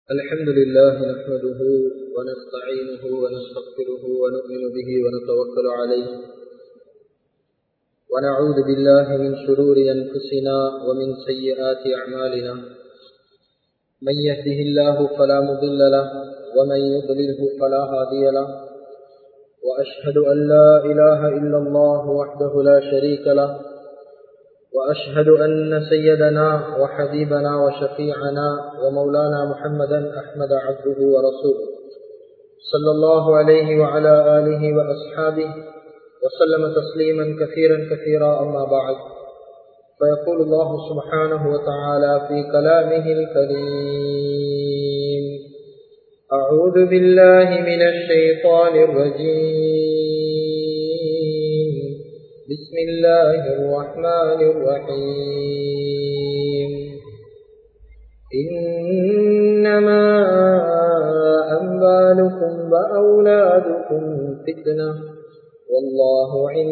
الحمد لله نحمده ونستعينه ونستغفره ونؤمن به ونتوكل عليه ونعوذ بالله من شرور أنفسنا ومن سيئات أعمالنا من يهده الله فلا مضل له ومن يضلله فلا هادي له وأشهد أن لا إله إلا الله وحده لا شريك له وأشهد أن سيدنا وحبيبنا وشفيعنا ومولانا محمدا أحمد عبده ورسوله صلى الله عليه وعلى آله وأصحابه وسلم تسليما كثيرا كثيرا أما بعد فيقول الله سبحانه وتعالى في كلامه الكريم أعوذ بالله من الشيطان الرجيم بسم الله الرحمن الرحيم إنما أموالكم وأولادكم فتنة والله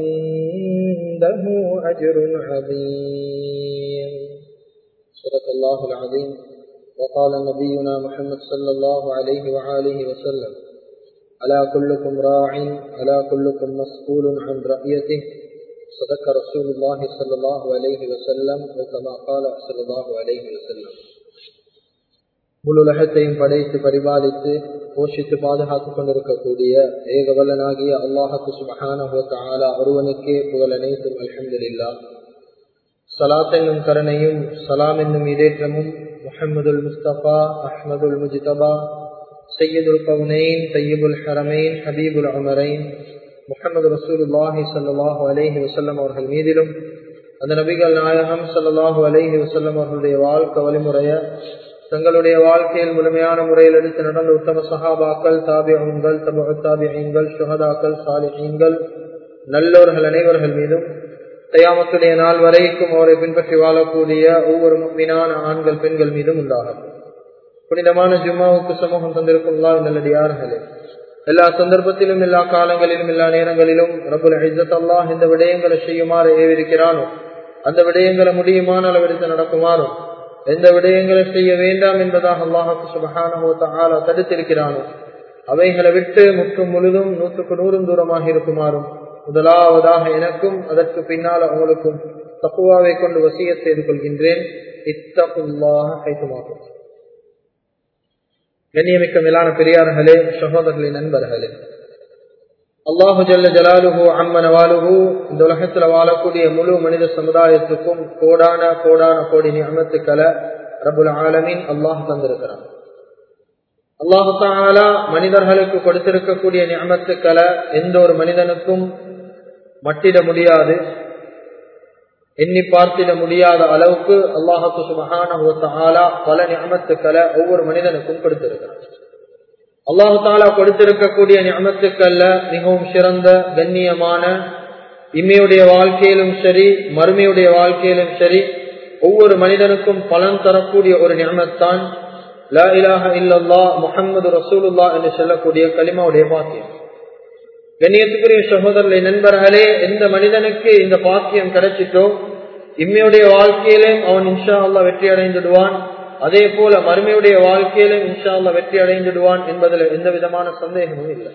عنده أجر عظيم صدق الله العظيم وقال نبينا محمد صلى الله عليه وآله وسلم ألا كلكم راع ألا كلكم مسؤول عن رأيته صدق رسول الله صلى الله عليه وسلم وكما قال صلى الله عليه وسلم முழு உலகத்தையும் படைத்து பரிபாலித்து போஷித்து பாதுகாத்துக் கொண்டிருக்கக்கூடிய ஏகவல்லனாகிய அல்லாஹு சுபஹான ஒருவனுக்கே புகழ் அனைத்தும் அலமதுல்லா சலாத் என்னும் கருணையும் சலாம் என்னும் இதேற்றமும் முஹம்மதுல் முஸ்தபா அஹ்மதுல் முஜிதபா சையதுல் கவுனைன் சையபுல் ஹரமைன் ஹபீபுல் அமரைன் முகமது ரசூலுல்லாஹி சல்லாஹு அலஹி வசல்லம் அவர்கள் மீதிலும் அந்த நபிகள் நாயகம் சல்லாஹூ அலஹி வசல்லம் அவர்களுடைய வாழ்க்கை வழிமுறைய தங்களுடைய வாழ்க்கையில் முழுமையான முறையில் எடுத்து நடந்த உத்தம சஹாபாக்கள் தாபியங்கள் தாபியங்கள் சுகதாக்கள் சாலிஹீன்கள் நல்லோர்கள் அனைவர்கள் மீதும் தயாமத்துடைய நாள் வரைக்கும் அவரை பின்பற்றி வாழக்கூடிய ஒவ்வொரு மீனான ஆண்கள் பெண்கள் மீதும் உண்டாகும் புனிதமான ஜும்மாவுக்கு சமூகம் தந்திருக்கும் நல்லடியார்களே எல்லா சந்தர்ப்பத்திலும் எல்லா காலங்களிலும் எல்லா நேரங்களிலும் ரபுல் ஐசத் அல்லாஹ் இந்த விடயங்களை செய்யுமாறு ஏவிருக்கிறானோ அந்த விடயங்களை முடியுமான அளவெடுத்து நடக்குமாறும் எந்த விடயங்களை செய்ய வேண்டாம் என்பதாக அல்லாஹுக்கு சுபகான தடுத்திருக்கிறானோ அவைகளை விட்டு முற்றும் முழுதும் நூற்றுக்கு நூறும் தூரமாக இருக்குமாறும் முதலாவதாக எனக்கும் அதற்கு பின்னால் உங்களுக்கும் தப்புவாவை கொண்டு வசிய செய்து கொள்கின்றேன் இத்தகுல்லாக கைத்துமாகும் கண்ணியமிக்க மேலான பெரியார்களே சகோதரர்களின் நண்பர்களே அல்லாஹு ஜல்ல ஜலாலுஹு அம்மன வாலுஹு இந்த உலகத்துல வாழக்கூடிய முழு மனித சமுதாயத்துக்கும் கோடான கோடான கோடி நியமத்துக்களை ரபுல் ஆலமின் அல்லாஹ் தந்திருக்கிறான் அல்லாஹு தாலா மனிதர்களுக்கு கொடுத்திருக்கக்கூடிய நியமத்துக்களை எந்த ஒரு மனிதனுக்கும் மட்டிட முடியாது எண்ணி பார்த்திட முடியாத அளவுக்கு அல்லாஹு சுபகான பல நியமத்துக்களை ஒவ்வொரு மனிதனுக்கும் கொடுத்திருக்கிறார் அல்லாஹு தாலா கொடுத்திருக்கக்கூடிய நியமத்துக்கள்ல மிகவும் சிறந்த கண்ணியமான இம்மையுடைய வாழ்க்கையிலும் சரி மறுமையுடைய வாழ்க்கையிலும் சரி ஒவ்வொரு மனிதனுக்கும் பலன் தரக்கூடிய ஒரு நியமத்தான் லா இலாஹ இல்லல்லா முகமது ரசூலுல்லா என்று சொல்லக்கூடிய கலிமாவுடைய பாக்கியம் கண்ணியத்துக்குரிய சகோதரர்களை நண்பர்களே எந்த மனிதனுக்கு இந்த பாக்கியம் கிடைச்சிட்டோ இம்மையுடைய வாழ்க்கையிலும் அவன் இன்ஷா அல்லா வெற்றி அடைந்துடுவான் அதே போல மறுமையுடைய வாழ்க்கையிலும் இன்ஷா அல்லா வெற்றி அடைந்துடுவான் என்பதில் எந்த விதமான சந்தேகமும் இல்லை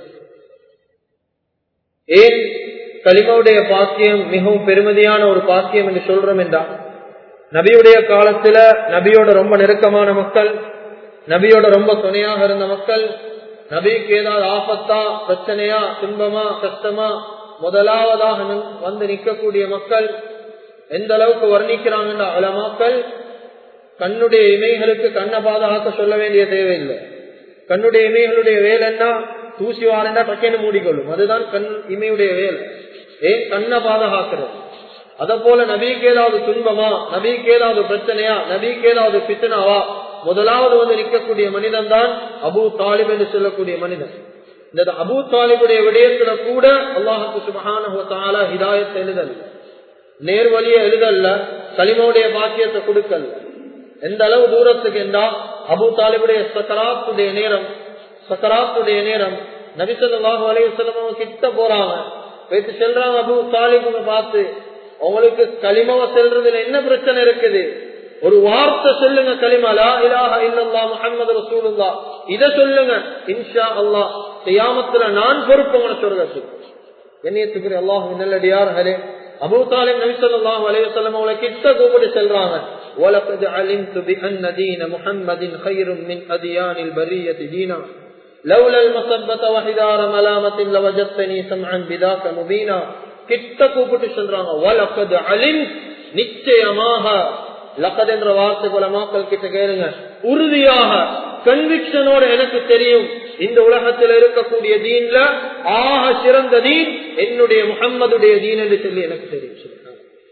ஏன் கலிமாவுடைய பாக்கியம் மிகவும் பெருமதியான ஒரு பாக்கியம் என்று சொல்றோம் என்றா நபியுடைய காலத்துல நபியோட ரொம்ப நெருக்கமான மக்கள் நபியோட ரொம்ப துணையாக இருந்த மக்கள் நபிக்கு ஏதாவது ஆபத்தா பிரச்சனையா துன்பமா கஷ்டமா முதலாவதாக வந்து நிற்கக்கூடிய மக்கள் எந்த அளவுக்கு வர்ணிக்கிறாங்கன்னா அலமாக்கள் கண்ணுடைய இமைகளுக்கு கண்ணை பாதுகாக்க சொல்ல வேண்டிய தேவையில்லை கண்ணுடைய இமைகளுடைய வேலைன்னா தூசி வாரண்டா டக்கேன்னு மூடிக்கொள்ளும் அதுதான் கண் இமையுடைய வேலை ஏன் கண்ணை பாதுகாக்கிறது அத போல நபிக்கு ஏதாவது துன்பமா நபிக்கு ஏதாவது பிரச்சனையா நபிக்கு ஏதாவது பித்தனாவா முதலாவது வந்து நிற்கக்கூடிய மனிதன் தான் அபு தாலிப் என்று சொல்லக்கூடிய மனிதன் இந்த அபு தாலிபுடைய விடயத்துல கூட அல்லாஹுக்கு சுபகான ஹிதாயத்தை எழுதல் நேர்வழிய எழுதல்ல களிமோடைய பாக்கியத்தை கொடுக்கல எந்த அளவு தூரத்துக்கு என்றா அபு தாலிபுடைய சக்கராத்துடைய நேரம் சக்கராத்துடைய நேரம் நபிசல்லாஹு அலையம் கிட்ட போறாங்க வைத்து செல்றாங்க அபு தாலிபுங்க பார்த்து உங்களுக்கு களிமவ செல்றதுல என்ன பிரச்சனை இருக்குது ஒரு வார்த்தை சொல்லுங்க கலிமா லா இலாஹ இல்லல்லா முஹம்மது ரசூலுல்லா இத சொல்லுங்க இன்ஷா அல்லாஹ் கியாமத்துல நான் பொறுப்பு உன சொர்க்கத்துக்கு என்னையத்துக்குரிய அல்லாஹ் நல்லடியார்களே அபூ தாலிப் நபி ஸல்லல்லாஹு அலைஹி வஸல்லம் அவங்களை கிட்ட கூப்பிட்டு செல்றாங்க وَلَقَدْ عَلِمْتُ بِأَنَّ دِينَ مُحَمَّدٍ خَيْرٌ مِنْ أَدْيَانِ الْبَرِيَّةِ دِينًا لولا المصبة وحدار ملامة لوجدتني سمعا بذاك مبينا கிட்ட கூப்பிட்டு சொல்றாங்க வலக்கது அலிம் நிச்சயமாக லக்கத் என்ற வார்த்தை போல மக்கள் கிட்ட கேளுங்க உறுதியாக கன்விக்ஷனோட எனக்கு தெரியும் இந்த உலகத்தில் இருக்கக்கூடிய தீன்ல ஆக சிறந்த தீன் என்னுடைய முகம்மதுடைய தீன் என்று சொல்லி எனக்கு தெரியும் சொல்றாங்க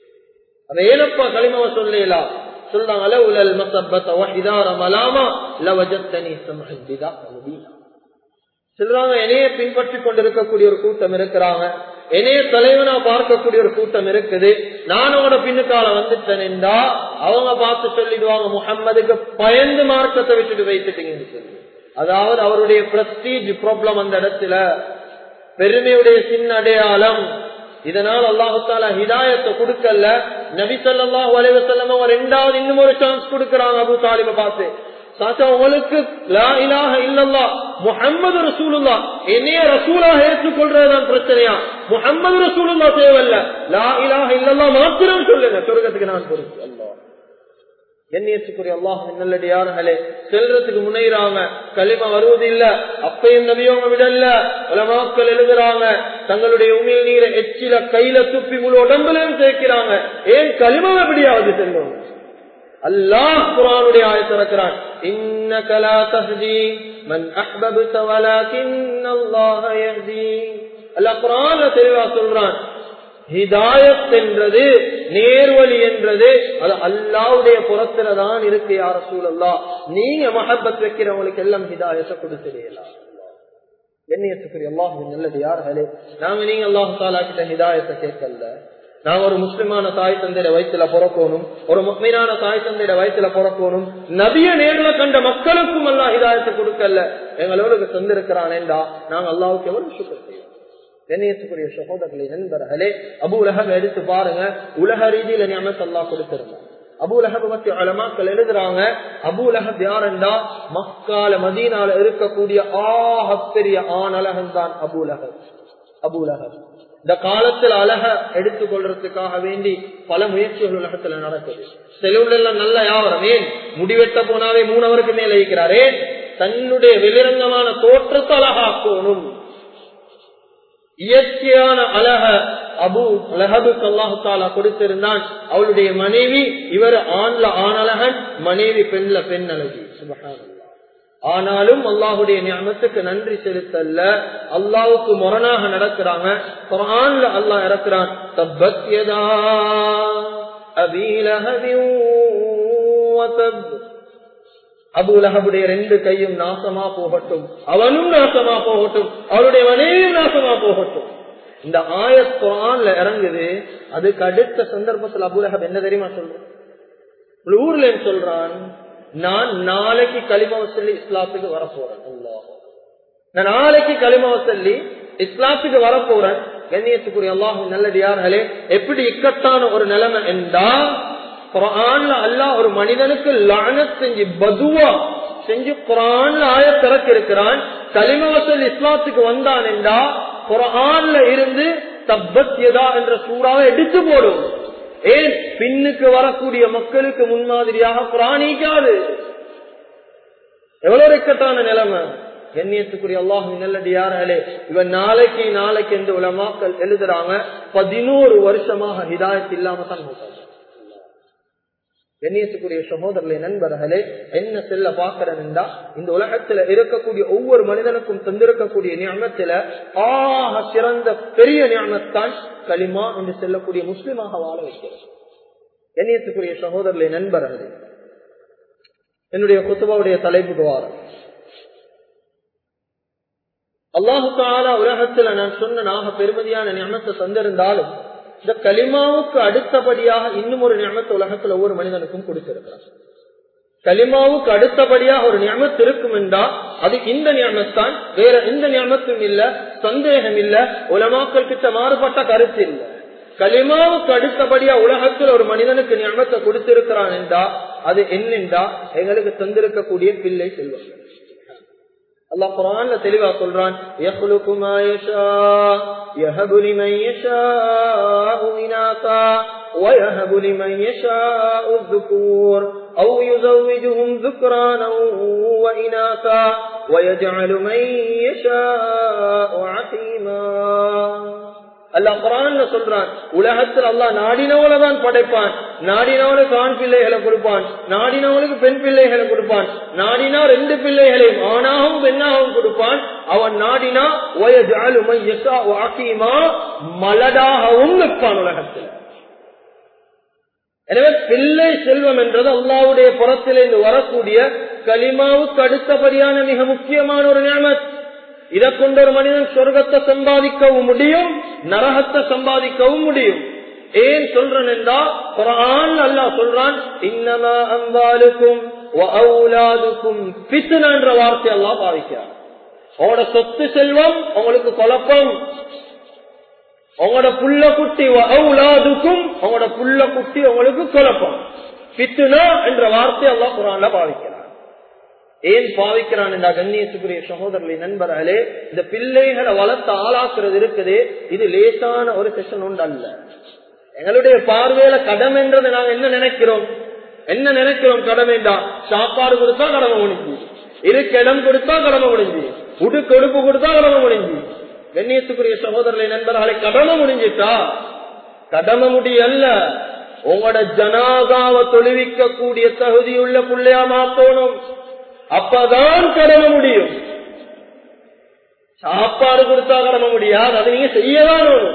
அதை ஏனப்பா களிமாவ சொல்லலாம் சொல்றாங்க அலவுலல் மசப்பத்த வஹிதார மலாமா லவஜத்தனி சமஹன் பிதா முபீனா சொல்றாங்க என்னைய பின்பற்றி கொண்டிருக்கக்கூடிய ஒரு கூட்டம் இருக்கிறாங்க என்னைய தலைவனா பார்க்கக்கூடிய ஒரு கூட்டம் இருக்குது நானோட பின்னுக்கால வந்துட்டேன்டா அவங்க பார்த்து சொல்லிடுவாங்க முகம்மதுக்கு பயந்து மார்க்கத்தை விட்டுட்டு வைத்துட்டீங்கன்னு சொல்லி அதாவது அவருடைய பிரஸ்டீஜ் ப்ராப்ளம் அந்த இடத்துல பெருமையுடைய சின்ன அடையாளம் இதனால் அல்லாஹால ஹிதாயத்தை கொடுக்கல நபி சொல்லாஹ் வலைவசல்லம் ரெண்டாவது இன்னும் ஒரு சான்ஸ் கொடுக்கறாங்க அபு தாலிப பார்த்து சாச்சா உங்களுக்கு லா இலாஹ இல்லல்லா முஹம்மது ரசூலுல்லா என்னைய ரசூலாக ஏற்றுக்கொள்றதுதான் பிரச்சனையா முஹம்மது ரசூலுல்லா தேவையில்ல லா இலாஹ இல்லல்லா மாத்திரம் சொல்லுங்க சொர்க்கத்துக்கு நான் பொறுப்பு அல்லா எண்ணியத்துக்குரிய அல்லாஹ் நல்லடியார்களே செல்றதுக்கு முனைகிறாங்க களிம வருவது இல்ல அப்பையும் நபியவங்க விடல உலமாக்கள் எழுதுறாங்க தங்களுடைய உமிழ் நீரை எச்சில கையில துப்பி முழு உடம்புலையும் சேர்க்கிறாங்க ஏன் களிமம் எப்படியாவது செல்லும் அல்லாஹ் குரானுடைய ஆயத்தை இருக்கிறான் இன்னக லா தஹ்தி மன் அஹ்பப்த வலகின் அல்லாஹ் யஹ்தி அல்லாஹ் குரான்ல தெளிவா சொல்றான் ஹிதாயத் என்றது நேர்வழி என்றது அது அல்லாவுடைய புறத்துல தான் இருக்கு யார சூழல்லா நீங்க மஹபத் வைக்கிறவங்களுக்கு எல்லாம் ஹிதாயத்தை கொடுத்துடலாம் எண்ணியத்துக்குரிய அல்லாஹ் நல்லது யார்களே நாங்க நீங்க அல்லாஹு தாலா கிட்ட ஹிதாயத்தை கேட்கல நாங்க ஒரு முஸ்லிமான தாய் தந்தையிட வயிற்றுல பிறக்கணும் ஒரு முக்மீனான தாய் தந்தையிட வயிற்றுல பிறக்கணும் நபிய நேர்ல கண்ட மக்களுக்கும் எல்லாம் ஹிதாயத்தை கொடுக்கல எங்களோட தந்திருக்கிறானேண்டா நாங்க அல்லாவுக்கு எவ்வளவு சுத்தம் செய்வோம் கண்ணியத்துக்குரிய சகோதரர்களை நண்பர்களே அபு உலகம் எடுத்து பாருங்க உலக ரீதியில நியமத்து அல்லா கொடுத்திருந்தாங்க அபு உலகப பத்தி அலமாக்கள் எழுதுறாங்க அபு உலகப் யாருண்டா மக்கால மதீனால இருக்கக்கூடிய ஆக பெரிய ஆண் அழகன் தான் அபு உலகம் அபு உலகம் இந்த காலத்தில் அழக எடுத்துக்கொள்றதுக்காக வேண்டி பல முயற்சிகள் உலகத்துல நடக்குது செலவுல எல்லாம் நல்ல யாவரம் ஏன் முடிவெட்ட போனாவே மூணவருக்கு மேல இருக்கிறாரே தன்னுடைய வெளிரங்கமான தோற்றத்தை அழகாக்கணும் இயற்கையான அழக அபு அலஹபுக்கு அல்லாஹு தாலா கொடுத்திருந்தான் அவளுடைய மனைவி இவர் ஆண்ல ஆணழகன் மனைவி பெண்ல பெண் அழகி சுபகான ஆனாலும் அல்லாஹுடைய ஞானத்துக்கு நன்றி செலுத்தல்ல அல்லாவுக்கு முரணாக நடக்கிறாங்க குரான்ல அல்லாஹ் இறக்குறான் தப்பத்யதா அபீலஹபின் அபுலகபுடைய ரெண்டு கையும் நாசமா போகட்டும் அவனும் நாசமா போகட்டும் அவருடைய மனைவியும் நாசமா போகட்டும் இந்த ஆயத் குரான்ல இறங்குது அதுக்கு அடுத்த சந்தர்ப்பத்தில் அபுலகப் என்ன தெரியுமா சொல்றான் ஊர்ல சொல்றான் நான் நாளைக்கு களிமாவ சொல்லி இஸ்லாத்துக்கு வரப்போறேன் நான் நாளைக்கு களிமாவ சொல்லி இஸ்லாத்துக்கு வரப்போறேன் கண்ணியத்துக்குரிய அல்லாஹ் நல்லடியார்களே எப்படி இக்கட்டான ஒரு நிலைமை என்றா குரான்ல அல்லாஹ் ஒரு மனிதனுக்கு லானத் செஞ்சு பதுவா செஞ்சு குரான்ல ஆயத்திறக்க இருக்கிறான் களிமவசல் இஸ்லாத்துக்கு வந்தான் என்றா குரான்ல இருந்து தப்பத்யதா என்ற சூறாவை எடுத்து போடும் ஏன் பின்னுக்கு வரக்கூடிய மக்களுக்கு முன்மாதிரியாக குரானிக்காது எவ்வளவு இக்கட்டான நிலைமை கண்ணியத்துக்குரிய அல்லாஹ் நல்லடியார்களே இவன் நாளைக்கு நாளைக்கு என்று உலமாக்கள் எழுதுறாங்க பதினோரு வருஷமாக ஹிதாயத் இல்லாம தான் போட்டாங்க கண்ணியத்துக்குரிய சகோதரர்களே நண்பர்களே என்ன செல்ல பாக்கிறேன்டா இந்த உலகத்துல இருக்கக்கூடிய ஒவ்வொரு மனிதனுக்கும் தந்திருக்கக்கூடிய ஞானத்துல ஆக சிறந்த பெரிய ஞானத்தான் களிமா என்று செல்லக்கூடிய முஸ்லிமாக வாழ வைக்கிறது கண்ணியத்துக்குரிய சகோதரர்களே நண்பர்களே என்னுடைய குத்துபாவுடைய தலைப்புக்கு வாரம் அல்லாஹு தாலா உலகத்துல நான் சொன்ன நாக பெருமதியான ஞானத்தை தந்திருந்தாலும் இந்த கலிமாவுக்கு அடுத்தபடியாக இன்னும் ஒரு ஞானத்தை உலகத்துல ஒவ்வொரு மனிதனுக்கும் கொடுத்திருக்கிறார் கலிமாவுக்கு அடுத்தபடியாக ஒரு ஞானத்து இருக்கும் என்றா அது இந்த ஞானத்தான் வேற எந்த ஞானத்தும் இல்ல சந்தேகம் இல்ல உலமாக்கள் கிட்ட மாறுபட்ட கருத்து இல்ல களிமாவுக்கு அடுத்தபடியா உலகத்தில் ஒரு மனிதனுக்கு ஞாபகத்தை கொடுத்திருக்கிறான் என்றா அது என்னென்றா எங்களுக்கு தந்திருக்கக்கூடிய பிள்ளை செல்வம் அல்லாஹ் குரான்ல தெளிவா சொல்றான் يخلق ما يشاء يهب لمن يشاء إناثا ويهب لمن يشاء الذكور أو يزوجهم ذكرانا وإناثا ويجعل من يشاء عقيما அல்லாஹ் குரான்ல சொல்றான் உலகத்தில் அல்லாஹ் நாடினவளதான் படைப்பான் நாடினவனுக்கு ஆண் பிள்ளைகளை கொடுப்பான் நாடினவனுக்கு பெண் பிள்ளைகளை கொடுப்பான் நாடினா ரெண்டு பிள்ளைகளையும் ஆணாகவும் பெண்ணாகவும் கொடுப்பான் அவன் நாடினா வாக்கியமா மலடாகவும் நிற்பான் உலகத்தில் எனவே பிள்ளை செல்வம் என்றது அல்லாவுடைய புறத்திலிருந்து வரக்கூடிய களிமாவுக்கு அடுத்தபடியான மிக முக்கியமான ஒரு நியமத் இதை கொண்ட ஒரு மனிதன் சொர்க்கத்தை சம்பாதிக்கவும் முடியும் நரகத்தை சம்பாதிக்கவும் முடியும் ஏன் சொல்றேன் என்றா குரான் அல்லாஹ் சொல்றான் இன்னமா அம்பாலுக்கும் அவுலாதுக்கும் பித்துன என்ற வார்த்தை எல்லாம் பாதிக்கிறார் உங்களோட சொத்து செல்வம் உங்களுக்கு குழப்பம் உங்களோட புள்ள குட்டி அவுலாதுக்கும் உங்களோட புள்ள குட்டி உங்களுக்கு குழப்பம் பித்துனா என்ற வார்த்தை எல்லாம் குரான்ல பாவிக்கிறார் ஏன் பாவிக்கிறான் என்ற கண்ணியத்துக்குரிய சகோதரர்களை நண்பர்களே இந்த பிள்ளைகளை வளர்த்து ஆளாக்குறது இருக்குது இது லேசான ஒரு செஷன் உண்டு அல்ல எங்களுடைய பார்வையில கடமை என்றது நாங்க என்ன நினைக்கிறோம் என்ன நினைக்கிறோம் கடமைண்டா சாப்பாடு கொடுத்தா கடமை முடிஞ்சு இருக்க இடம் கொடுத்தா கடமை முடிஞ்சு உடுக்கு உடுப்பு கொடுத்தா கடமை முடிஞ்சு கண்ணியத்துக்குரிய சகோதரர்களை நண்பர்களை கடமை முடிஞ்சிட்டா கடமை முடியல்ல உங்களோட ஜனாதாவை தொழுவிக்க கூடிய தகுதியுள்ள பிள்ளையா மாத்தோணும் அப்பதான் கடமை முடியும் சாப்பாடு கொடுத்தா கடமை முடியாது அதை நீங்க செய்யதான் வேணும்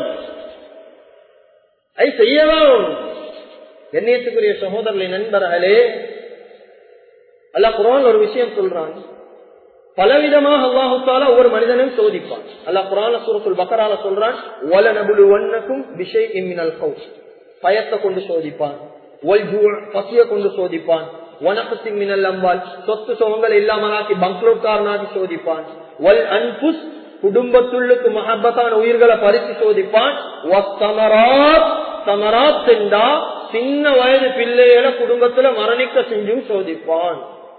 அதை செய்யதான் வேணும் கண்ணியத்துக்குரிய சகோதரர்களை நண்பர்களே அல்ல குரான் ஒரு விஷயம் சொல்றான் பலவிதமாக அல்லாஹுத்தால ஒவ்வொரு மனிதனையும் சோதிப்பான் அல்ல குரான சூரத்துல் பக்கரால சொல்றான் ஒல நபுலு ஒன்னக்கும் விஷய் இம்மினல் கவுஸ் பயத்தை கொண்டு சோதிப்பான் பசிய கொண்டு சோதிப்பான் உனக்கு மின்னல் அம்பால் சொத்து சுகங்கள் இல்லாமலாக்கி பங்க்லோட்காரனாக்கி சோதிப்பான் வல் அன்புஸ் குடும்பத்துள்ளுக்கு மஹபத்தான உயிர்களை பறித்து சோதிப்பான் சமராத் சென்றா சின்ன வயது பிள்ளைகளை குடும்பத்துல மரணிக்க செஞ்சும் சோதிப்பான்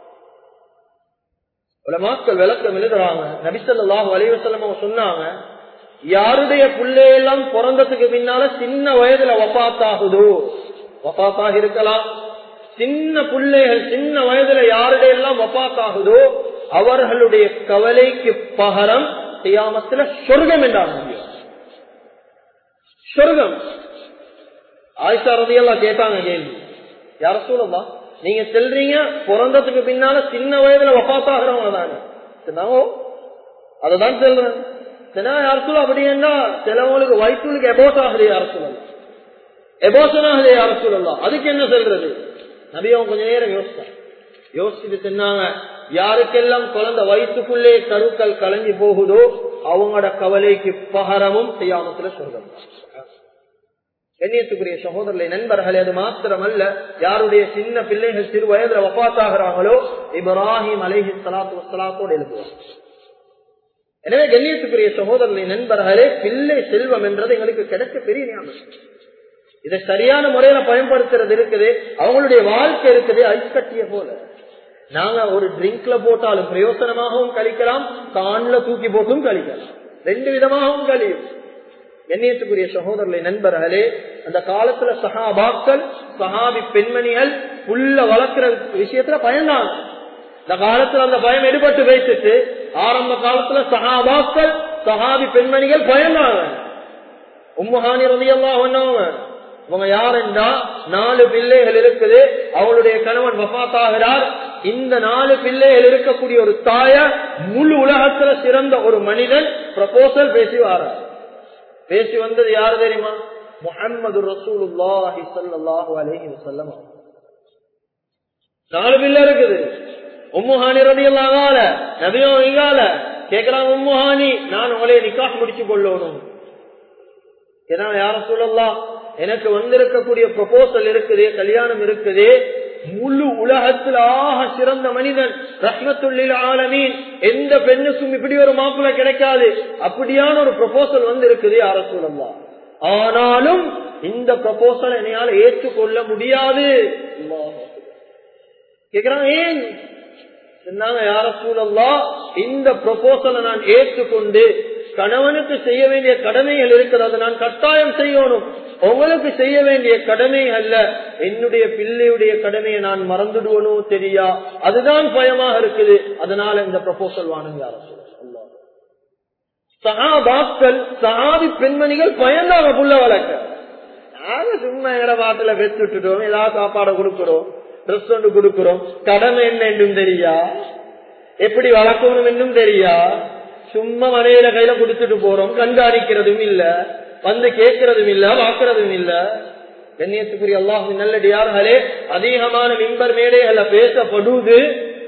மக்கள் விளக்கம் எழுதுறாங்க நபிசல்லாஹு அலைவசல்லம் அவங்க சொன்னாங்க யாருடைய பிள்ளையெல்லாம் பிறந்ததுக்கு பின்னால சின்ன வயதுல வபாத்தாகுதோ வபாத்தாக இருக்கலாம் சின்ன பிள்ளைகள் சின்ன வயதுல யாருடைய எல்லாம் வபாத்தாகுதோ அவர்களுடைய கவலைக்கு பகரம் செய்யாமத்துல சொர்க்கம் என்றாக முடியும் சொர்க்கம் ஆயிஷா ரதியெல்லாம் கேட்டாங்க கேள்வி யார சொல்லவா நீங்க செல்றீங்க பிறந்ததுக்கு பின்னால சின்ன வயதுல வபாத்தாகிறவங்க தானே சொன்னாங்க அததான் சொல்றேன் யார் சொல்ல அப்படி என்ன சிலவங்களுக்கு வயிற்றுக்கு எபோஸ் ஆகுது யார சொல்லலாம் எபோசன் ஆகுது யார சொல்லலாம் அதுக்கு என்ன சொல்றது நபியும் கொஞ்ச நேரம் யோசிச்சான் யோசிச்சுட்டு சொன்னாங்க யாருக்கெல்லாம் குழந்தை வயிற்றுக்குள்ளே கருக்கள் கலங்கி போகுதோ அவங்களோட கவலைக்கு பகரமும் செய்யாமத்துல சொல்றாங்க கண்ணியத்துக்குரிய சகோதரர்களை நண்பர்களே அது மாத்திரமல்ல யாருடைய சின்ன பிள்ளைகள் சிறு வயதுல வப்பாத்தாகிறாங்களோ இப்ராஹிம் அலைஹி சலாத்து வசலாத்தோடு எழுதுவாங்க எனவே கண்ணியத்துக்குரிய சகோதரர்களை நண்பர்களே பிள்ளை செல்வம் என்றது எங்களுக்கு கிடைக்க பெரிய ஞாபகம் இதை சரியான முறையில பயன்படுத்துறது இருக்குது அவங்களுடைய வாழ்க்கை இருக்குது ஐஸ் கட்டிய போல நாங்க ஒரு ட்ரிங்க்ல போட்டாலும் பிரயோசனமாகவும் கழிக்கலாம் கான்ல தூக்கி போட்டும் கழிக்கலாம் ரெண்டு விதமாகவும் கழியும் எண்ணியத்துக்குரிய சகோதரர்களை நண்பர்களே அந்த காலத்துல சஹாபாக்கள் சஹாபி பெண்மணிகள் புல்ல வளர்க்கிற விஷயத்துல பயந்தாங்க இந்த காலத்துல அந்த பயம் எடுபட்டு வைத்துட்டு ஆரம்ப காலத்துல சஹாபாக்கள் சஹாபி பெண்மணிகள் பயந்தாங்க உம்முஹானி ரதியெல்லாம் ஒன்னவங்க இவங்க யார் என்றா நாலு பிள்ளைகள் இருக்குது அவளுடைய கணவன் வபாத்தாகிறார் இந்த நாலு பிள்ளைகள் இருக்கக்கூடிய ஒரு தாய முழு உலகத்துல சிறந்த ஒரு மனிதன் ப்ரப்போசல் பேசி வாரார் பேசி வந்தது யாரு தெரியுமா முகமது ரசூலுல்லாஹி ஸல்லல்லாஹு அலைஹி வஸல்லம் நாலு பிள்ளை இருக்குது உம்முஹானி ரலியல்லாஹு அன்ஹா நபியோ இங்கால கேக்குறாங்க உம்முஹானி நான் உங்களை நிக்காஹ் முடிச்சு கொள்ளணும் ஏன்னா யார சொல்லலாம் எனக்கு வந்திருக்கக்கூடிய ப்ரொபோசல் இருக்குது கல்யாணம் இருக்குது முழு உலகத்தில் ஆக சிறந்த மனிதன் ரஹ்மத்துள்ளில் ஆலமீன் எந்த பெண்ணுக்கும் இப்படி ஒரு மாப்பிள்ள கிடைக்காது அப்படியான ஒரு ப்ரொபோசல் வந்து இருக்குது யார சொல்லலாம் ஆனாலும் இந்த ப்ரொபோசல் என்னையால ஏற்றுக்கொள்ள முடியாது கேக்குறாங்க ஏன் சொன்னாங்க யார சூழல்லா இந்த ப்ரொபோசலை நான் ஏற்றுக்கொண்டு கணவனுக்கு செய்ய வேண்டிய கடமைகள் இருக்குது அதை நான் கட்டாயம் செய்யணும் உங்களுக்கு செய்ய வேண்டிய கடமை அல்ல என்னுடைய பிள்ளையுடைய கடமையை நான் மறந்துடுவனோ தெரியா அதுதான் பயமாக இருக்குது அதனால இந்த ப்ரொபோசல் வாணுங்க யார சகாபாக்கள் சகாதி பெண்மணிகள் பயந்தாங்க புள்ள வளர்க்க நாங்க சும்மா எங்கட பாட்டுல பெற்றுட்டோம் ஏதாவது சாப்பாடை கொடுக்கிறோம் ட்ரெஸ் ஒன்று கொடுக்கிறோம் கடமை என்ன என்றும் தெரியா எப்படி வளர்க்கணும் என்றும் தெரியா சும்மா மனைவியில கையில கொடுத்துட்டு போறோம் கண்காணிக்கிறதும் இல்ல வந்து கேட்கறதும் இல்ல வாக்குறதும் இல்ல கண்ணியத்துக்குரிய அல்லாஹ் நல்லடியார்களே அதிகமான மின்பர் மேடைகள பேசப்படுவது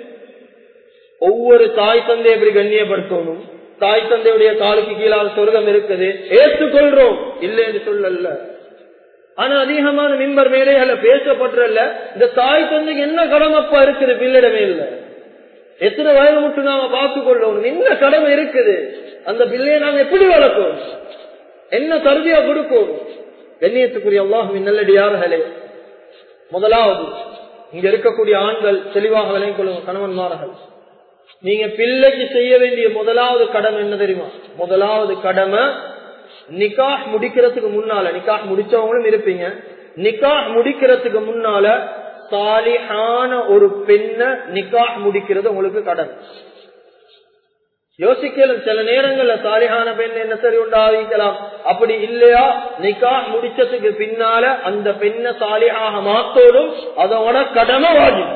ஒவ்வொரு தாய் தந்தை எப்படி கண்ணியப்படுத்தணும் தாய் தந்தையுடைய காலுக்கு கீழான சொர்க்கம் இருக்குது ஏற்றுக்கொள்றோம் இல்லை என்று சொல்லல ஆனா அதிகமான மின்பர் மேடைகள பேசப்படுறல்ல இந்த தாய் தந்தைக்கு என்ன கடமைப்பா இருக்குது பிள்ளைடமே இல்ல எத்தனை வயது மட்டும் நாம பார்த்து கொள்ளணும் என்ன கடமை இருக்குது அந்த பிள்ளையை நாங்க எப்படி வளர்க்கணும் என்ன தருதியா கொடுக்கணும் கண்ணியத்துக்குரிய அல்லாஹுவின் நல்லடியார்களே முதலாவது இங்க இருக்கக்கூடிய ஆண்கள் தெளிவாக விளங்கிக் கொள்ளுங்க கணவன்மார்கள் நீங்க பிள்ளைக்கு செய்ய வேண்டிய முதலாவது கடமை என்ன தெரியுமா முதலாவது கடமை நிக்காஹ் முடிக்கிறதுக்கு முன்னால நிக்காஹ் முடிச்சவங்களும் இருப்பீங்க நிக்காஹ் முடிக்கிறதுக்கு முன்னால சாலிஹான ஒரு பெண்ண நிக்காஹ் முடிக்கிறது உங்களுக்கு கடமை யோசிக்கலாம் சில நேரங்கள்ல சாலிஹான பெண் என்ன சரி உண்டாவிக்கலாம் அப்படி இல்லையா நிக்காஹ் முடிச்சதுக்கு பின்னால அந்த பெண்ணை சாலிஹாக மாத்தோடும் அதோட கடமை வாஜிப்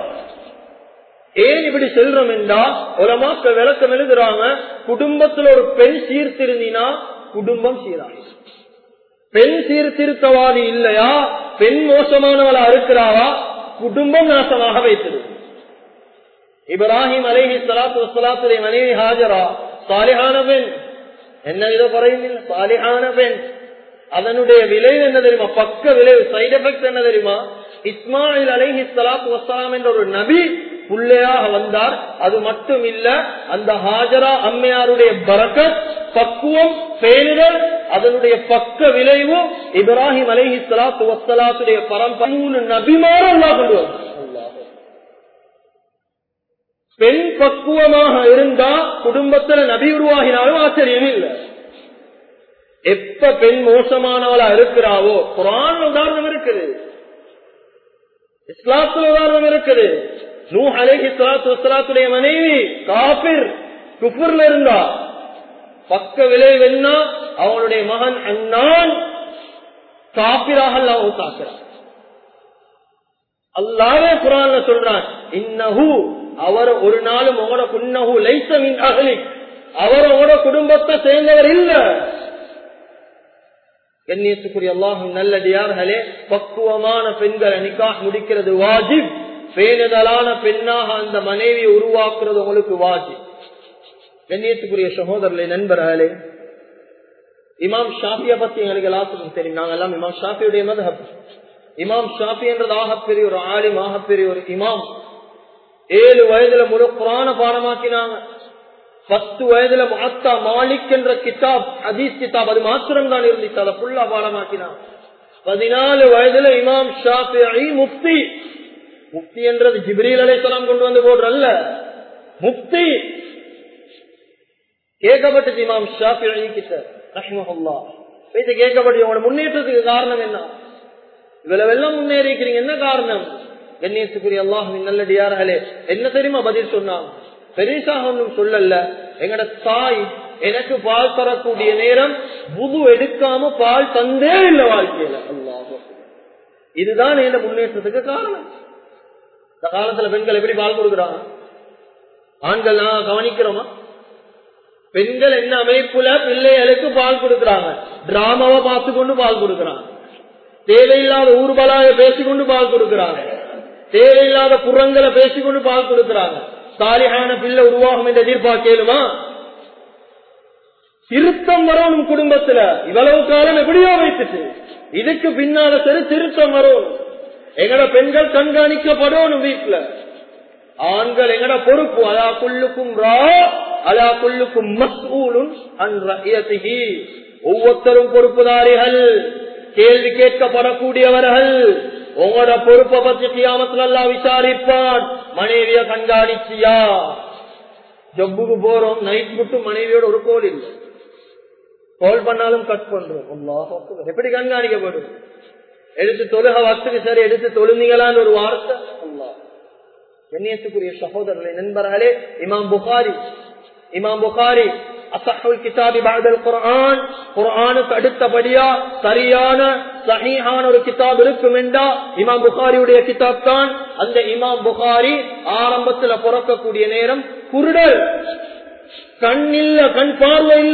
ஏன் இப்படி செல்றோம் என்றா உலமாக்க விளக்கம் எழுதுறாங்க குடும்பத்துல ஒரு பெண் சீர்திருந்தினா குடும்பம் சீராகும் பெண் சீர்திருத்தவாதி இல்லையா பெண் மோசமானவளா இருக்கிறாவா குடும்பம் நாசமாக வைத்தது இப்ராஹிம் அலேஹி சலாத்து வசலாத்துடைய மனைவி ஹாஜரா சாலிஹான பெண் என்ன இதை குறையும் சாலிஹான பெண் அதனுடைய விளைவு என்ன தெரியுமா பக்க விளைவு சைடு எஃபெக்ட் என்ன தெரியுமா இஸ்மாயில் அலைஹி சலாத்து வசலாம் என்ற ஒரு நபி புள்ளையாக வந்தார் அது மட்டும் இல்ல அந்த ஹாஜரா அம்மையாருடைய பரக்கத் பக்குவம் பேணுதல் அதனுடைய பக்க விளைவு இப்ராஹிம் அலைஹி சலாத்து வசலாத்துடைய பரம்பரை நபிமார கொண்டு பெண் பக்குவமாக இருந்தா குடும்பத்துல நபி உருவாகினாலும் ஆச்சரியம் இல்லை எப்ப பெண் மோசமானவளா இருக்கிறாவோ குரான் உதாரணம் இருக்குது இஸ்லாத்துல உதாரணம் இருக்குது நூ அலேஹி சலாத்து வசலாத்துடைய மனைவி காபிர் குஃபுர்ல இருந்தா பக்க விளைவு என்ன அவனுடைய மகன் அண்ணான் காபிராக அல்லாஹ் தாக்குறான் அல்லாவே குரான்ல சொல்றான் இன்னஹு அவர் ஒரு நாளும் உங்களோட புன்னஹு லைசமின் அகலி அவர் உங்களோட குடும்பத்தை சேர்ந்தவர் இல்ல கண்ணியத்துக்குரிய அல்லாஹும் நல்லடியார்களே பக்குவமான பெண்களை நிக்காஹ் முடிக்கிறது வாஜிப் பேணுதலான பெண்ணாக அந்த மனைவியை உருவாக்குறது உங்களுக்கு வாஜிப் கண்ணியத்துக்குரிய சகோதரர்களே நண்பர்களே இமாம் ஷாஃபிய பத்தி எங்களுக்கு எல்லாத்துக்கும் தெரியும் நாங்க எல்லாம் இமாம் ஷாஃபியுடைய மதஹப் இமாம் ஷாஃபி என்றது ஆகப்பெரிய ஒரு ஆலிம் ஆகப்பெரிய ஒரு இமாம் ஏழு வயதுல முழு புராண பாடமாக்கினாங்க பத்து வயதுல மஹத்தா மாலிக் என்ற கிதாப் ஹதீஸ் கிதாப் அது மாத்திரம் தான் இருந்துச்சு அதை ஃபுல்லா பாடமாக்கினாங்க பதினாலு வயதுல இமாம் ஷாஃபி முப்தி முப்தி என்றது ஜிப்ரீல் அலைசலாம் கொண்டு வந்து போடுறல்ல முப்தி கேட்கப்பட்டது இமாம் ஷாஃபி கிட்ட ரஹ்மஹுல்லா பேச்சு கேட்கப்பட்டு உங்களோட முன்னேற்றத்துக்கு காரணம் என்ன இவ்வளவு எல்லாம் முன்னேறி இருக்கிறீங்க என்ன காரணம் கண்ணியத்துக்குரிய அல்லாஹின் நல்லடியார்களே என்ன தெரியுமா பதில் சொன்னாங்க பெரிசாக ஒன்றும் சொல்லல எங்கட தாய் எனக்கு பால் தரக்கூடிய நேரம் புது எடுக்காம பால் தந்தே இல்லை வாழ்க்கையில அல்லாஹ் இதுதான் எந்த முன்னேற்றத்துக்கு காரணம் இந்த காலத்துல பெண்கள் எப்படி பால் கொடுக்குறாங்க ஆண்கள் நான் கவனிக்கிறோமா பெண்கள் என்ன அமைப்புல பிள்ளைகளுக்கு பால் கொடுக்கறாங்க டிராமாவை பார்த்து கொண்டு பால் கொடுக்கறாங்க தேவையில்லாத ஊர்வலாய பேசிக்கொண்டு பால் கொடுக்கறாங்க தேவையில்லாத புறங்களை பேசிக்கொண்டு பால் கொடுக்கறாங்க சாலிகான பிள்ளை உருவாகும் என்று எதிர்பார்க்கலுமா திருத்தம் வரணும் குடும்பத்துல இவ்வளவு காலம் எப்படியோ வைத்துட்டு இதுக்கு பின்னால சரி திருத்தம் வரும் எங்கட பெண்கள் கண்காணிக்கப்படணும் வீட்டுல ஆண்கள் எங்கட பொறுப்பு அலா குள்ளுக்கும் ரா அலா குள்ளுக்கும் மஸ்ஊலும் ஒவ்வொருத்தரும் பொறுப்புதாரிகள் கேள்வி கேட்கப்படக்கூடியவர்கள் உங்களோட பொறுப்பை பற்றி கியாமத்துல எல்லாம் விசாரிப்பான் மனைவிய கண்காணிச்சியா ஜப்புக்கு போறோம் நைட் மட்டும் மனைவியோட ஒரு கோல் இல்லை கால் பண்ணாலும் கட் பண்றோம் அல்லாஹ் அக்பர். எப்படி கண்காணிக்கப்படும் எடுத்து தொழுக வசதி சரி எடுத்து தொழுந்தீங்களான்னு ஒரு வார்த்தை அல்லாஹ் கண்ணியத்துக்குரிய சகோதரர்களே நண்பர்களே இமாம் புகாரி இமாம் புகாரி அசஹுல் கிதாபி பாதல் குர்ஆன் குர்ஆனுக்கு அடுத்தபடியா சரியான சஹீஹான ஒரு கிதாப் இருக்கும் என்றா இமாம் புகாரியுடைய கிதாப் தான் அந்த இமாம் புகாரி ஆரம்பத்துல பிறக்கக்கூடிய நேரம் குருடல் கண் இல்ல கண் பார்வை இல்ல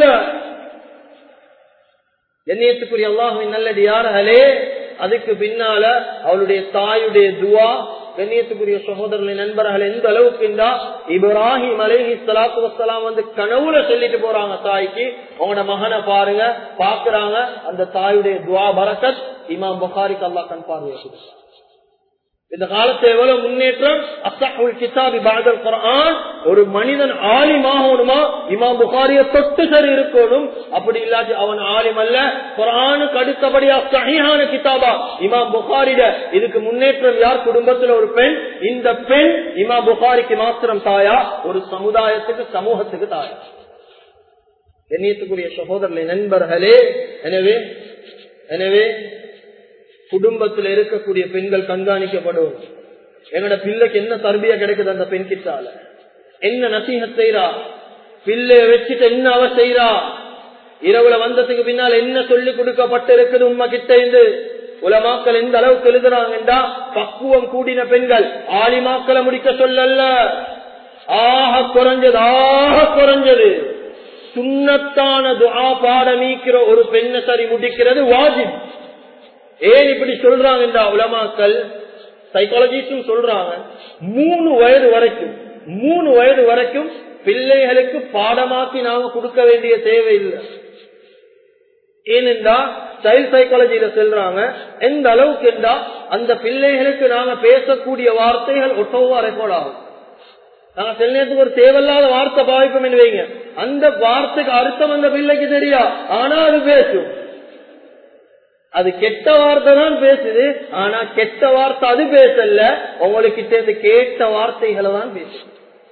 எண்ணியத்துக்குரிய அல்லாஹுவின் நல்லது யார்களே அதுக்கு பின்னால அவளுடைய தாயுடைய துவா கண்ணியத்துக்குரிய சகோதரர்களை நண்பர்கள் எந்த அளவுக்கு இருந்தா இப்ராஹிம் அலைஹி ஸலாத்து வஸ்ஸலாம் வந்து கனவுல சொல்லிட்டு போறாங்க தாய்க்கு உங்களோட மகனை பாருங்க பாக்குறாங்க அந்த தாயுடைய துவா பரக்கத் இமாம் புகாரிக்கு அல்லாஹ் கண் பார்வையை கொடுத்தார் இந்த காலத்துல எவ்வளவு முன்னேற்றம் அசஹுல் கிதாபி பாதல் குர்ஆன் ஒரு மனிதன் ஆலிமாகணுமா இமாம் புகாரிய தொட்டு சரி இருக்கணும் அப்படி இல்லாட்டி அவன் ஆலிம் அல்ல குர்ஆனுக்கு அடுத்தபடியா சஹீஹான கிதாபா இமாம் புகாரிட இதுக்கு முன்னேற்றம் யார் குடும்பத்துல ஒரு பெண் இந்த பெண் இமாம் புகாரிக்கு மாத்திரம் தாயா ஒரு சமுதாயத்துக்கு சமூகத்துக்கு தாயா எண்ணியத்துக்குரிய சகோதரர்களை நண்பர்களே எனவே எனவே குடும்பத்தில் இருக்கக்கூடிய பெண்கள் கண்காணிக்கப்படும் எங்களோட பிள்ளைக்கு என்ன தர்பியா கிடைக்குது அந்த பெண் கிட்டால என்ன நசீகத் செய்யறா பிள்ளைய வச்சுட்டு என்ன அவ செய்யறா இரவுல வந்ததுக்கு பின்னால் என்ன சொல்லி கொடுக்கப்பட்டு இருக்குது உண்மை கிட்ட இருந்து உலமாக்கள் எந்த அளவுக்கு எழுதுறாங்கன்றா பக்குவம் கூடின பெண்கள் ஆலிமாக்களை முடிக்க சொல்லல்ல ஆக குறைஞ்சது ஆக குறைஞ்சது சுண்ணத்தான துஆ பாட நீக்கிற ஒரு பெண்ணை சரி முடிக்கிறது வாஜிப் ஏன் இப்படி சொல்றாங்க உலமாக்கள் சைக்காலஜிஸ்டும் சொல்றாங்க மூணு வயது வரைக்கும் மூணு வயது வரைக்கும் பிள்ளைகளுக்கு பாடமாக்கி நாங்க கொடுக்க வேண்டிய தேவை இல்லை ஏனென்றா சைல்ட் சைக்காலஜியில சொல்றாங்க எந்த அளவுக்கு என்றா அந்த பிள்ளைகளுக்கு நாங்க பேசக்கூடிய வார்த்தைகள் ஒட்டோவா ரெக்கார்ட் ஆகும் நாங்க சில நேரத்துக்கு ஒரு தேவையில்லாத வார்த்தை பாவிப்போம் வைங்க அந்த வார்த்தைக்கு அர்த்தம் அந்த பிள்ளைக்கு தெரியா ஆனா அது பேசும் அது கெட்ட வார்த்தை தான் பேசுது ஆனா கெட்ட வார்த்தை அது பேசல உங்களுக்கு சேர்ந்து கேட்ட வார்த்தைகளை தான் பேசுது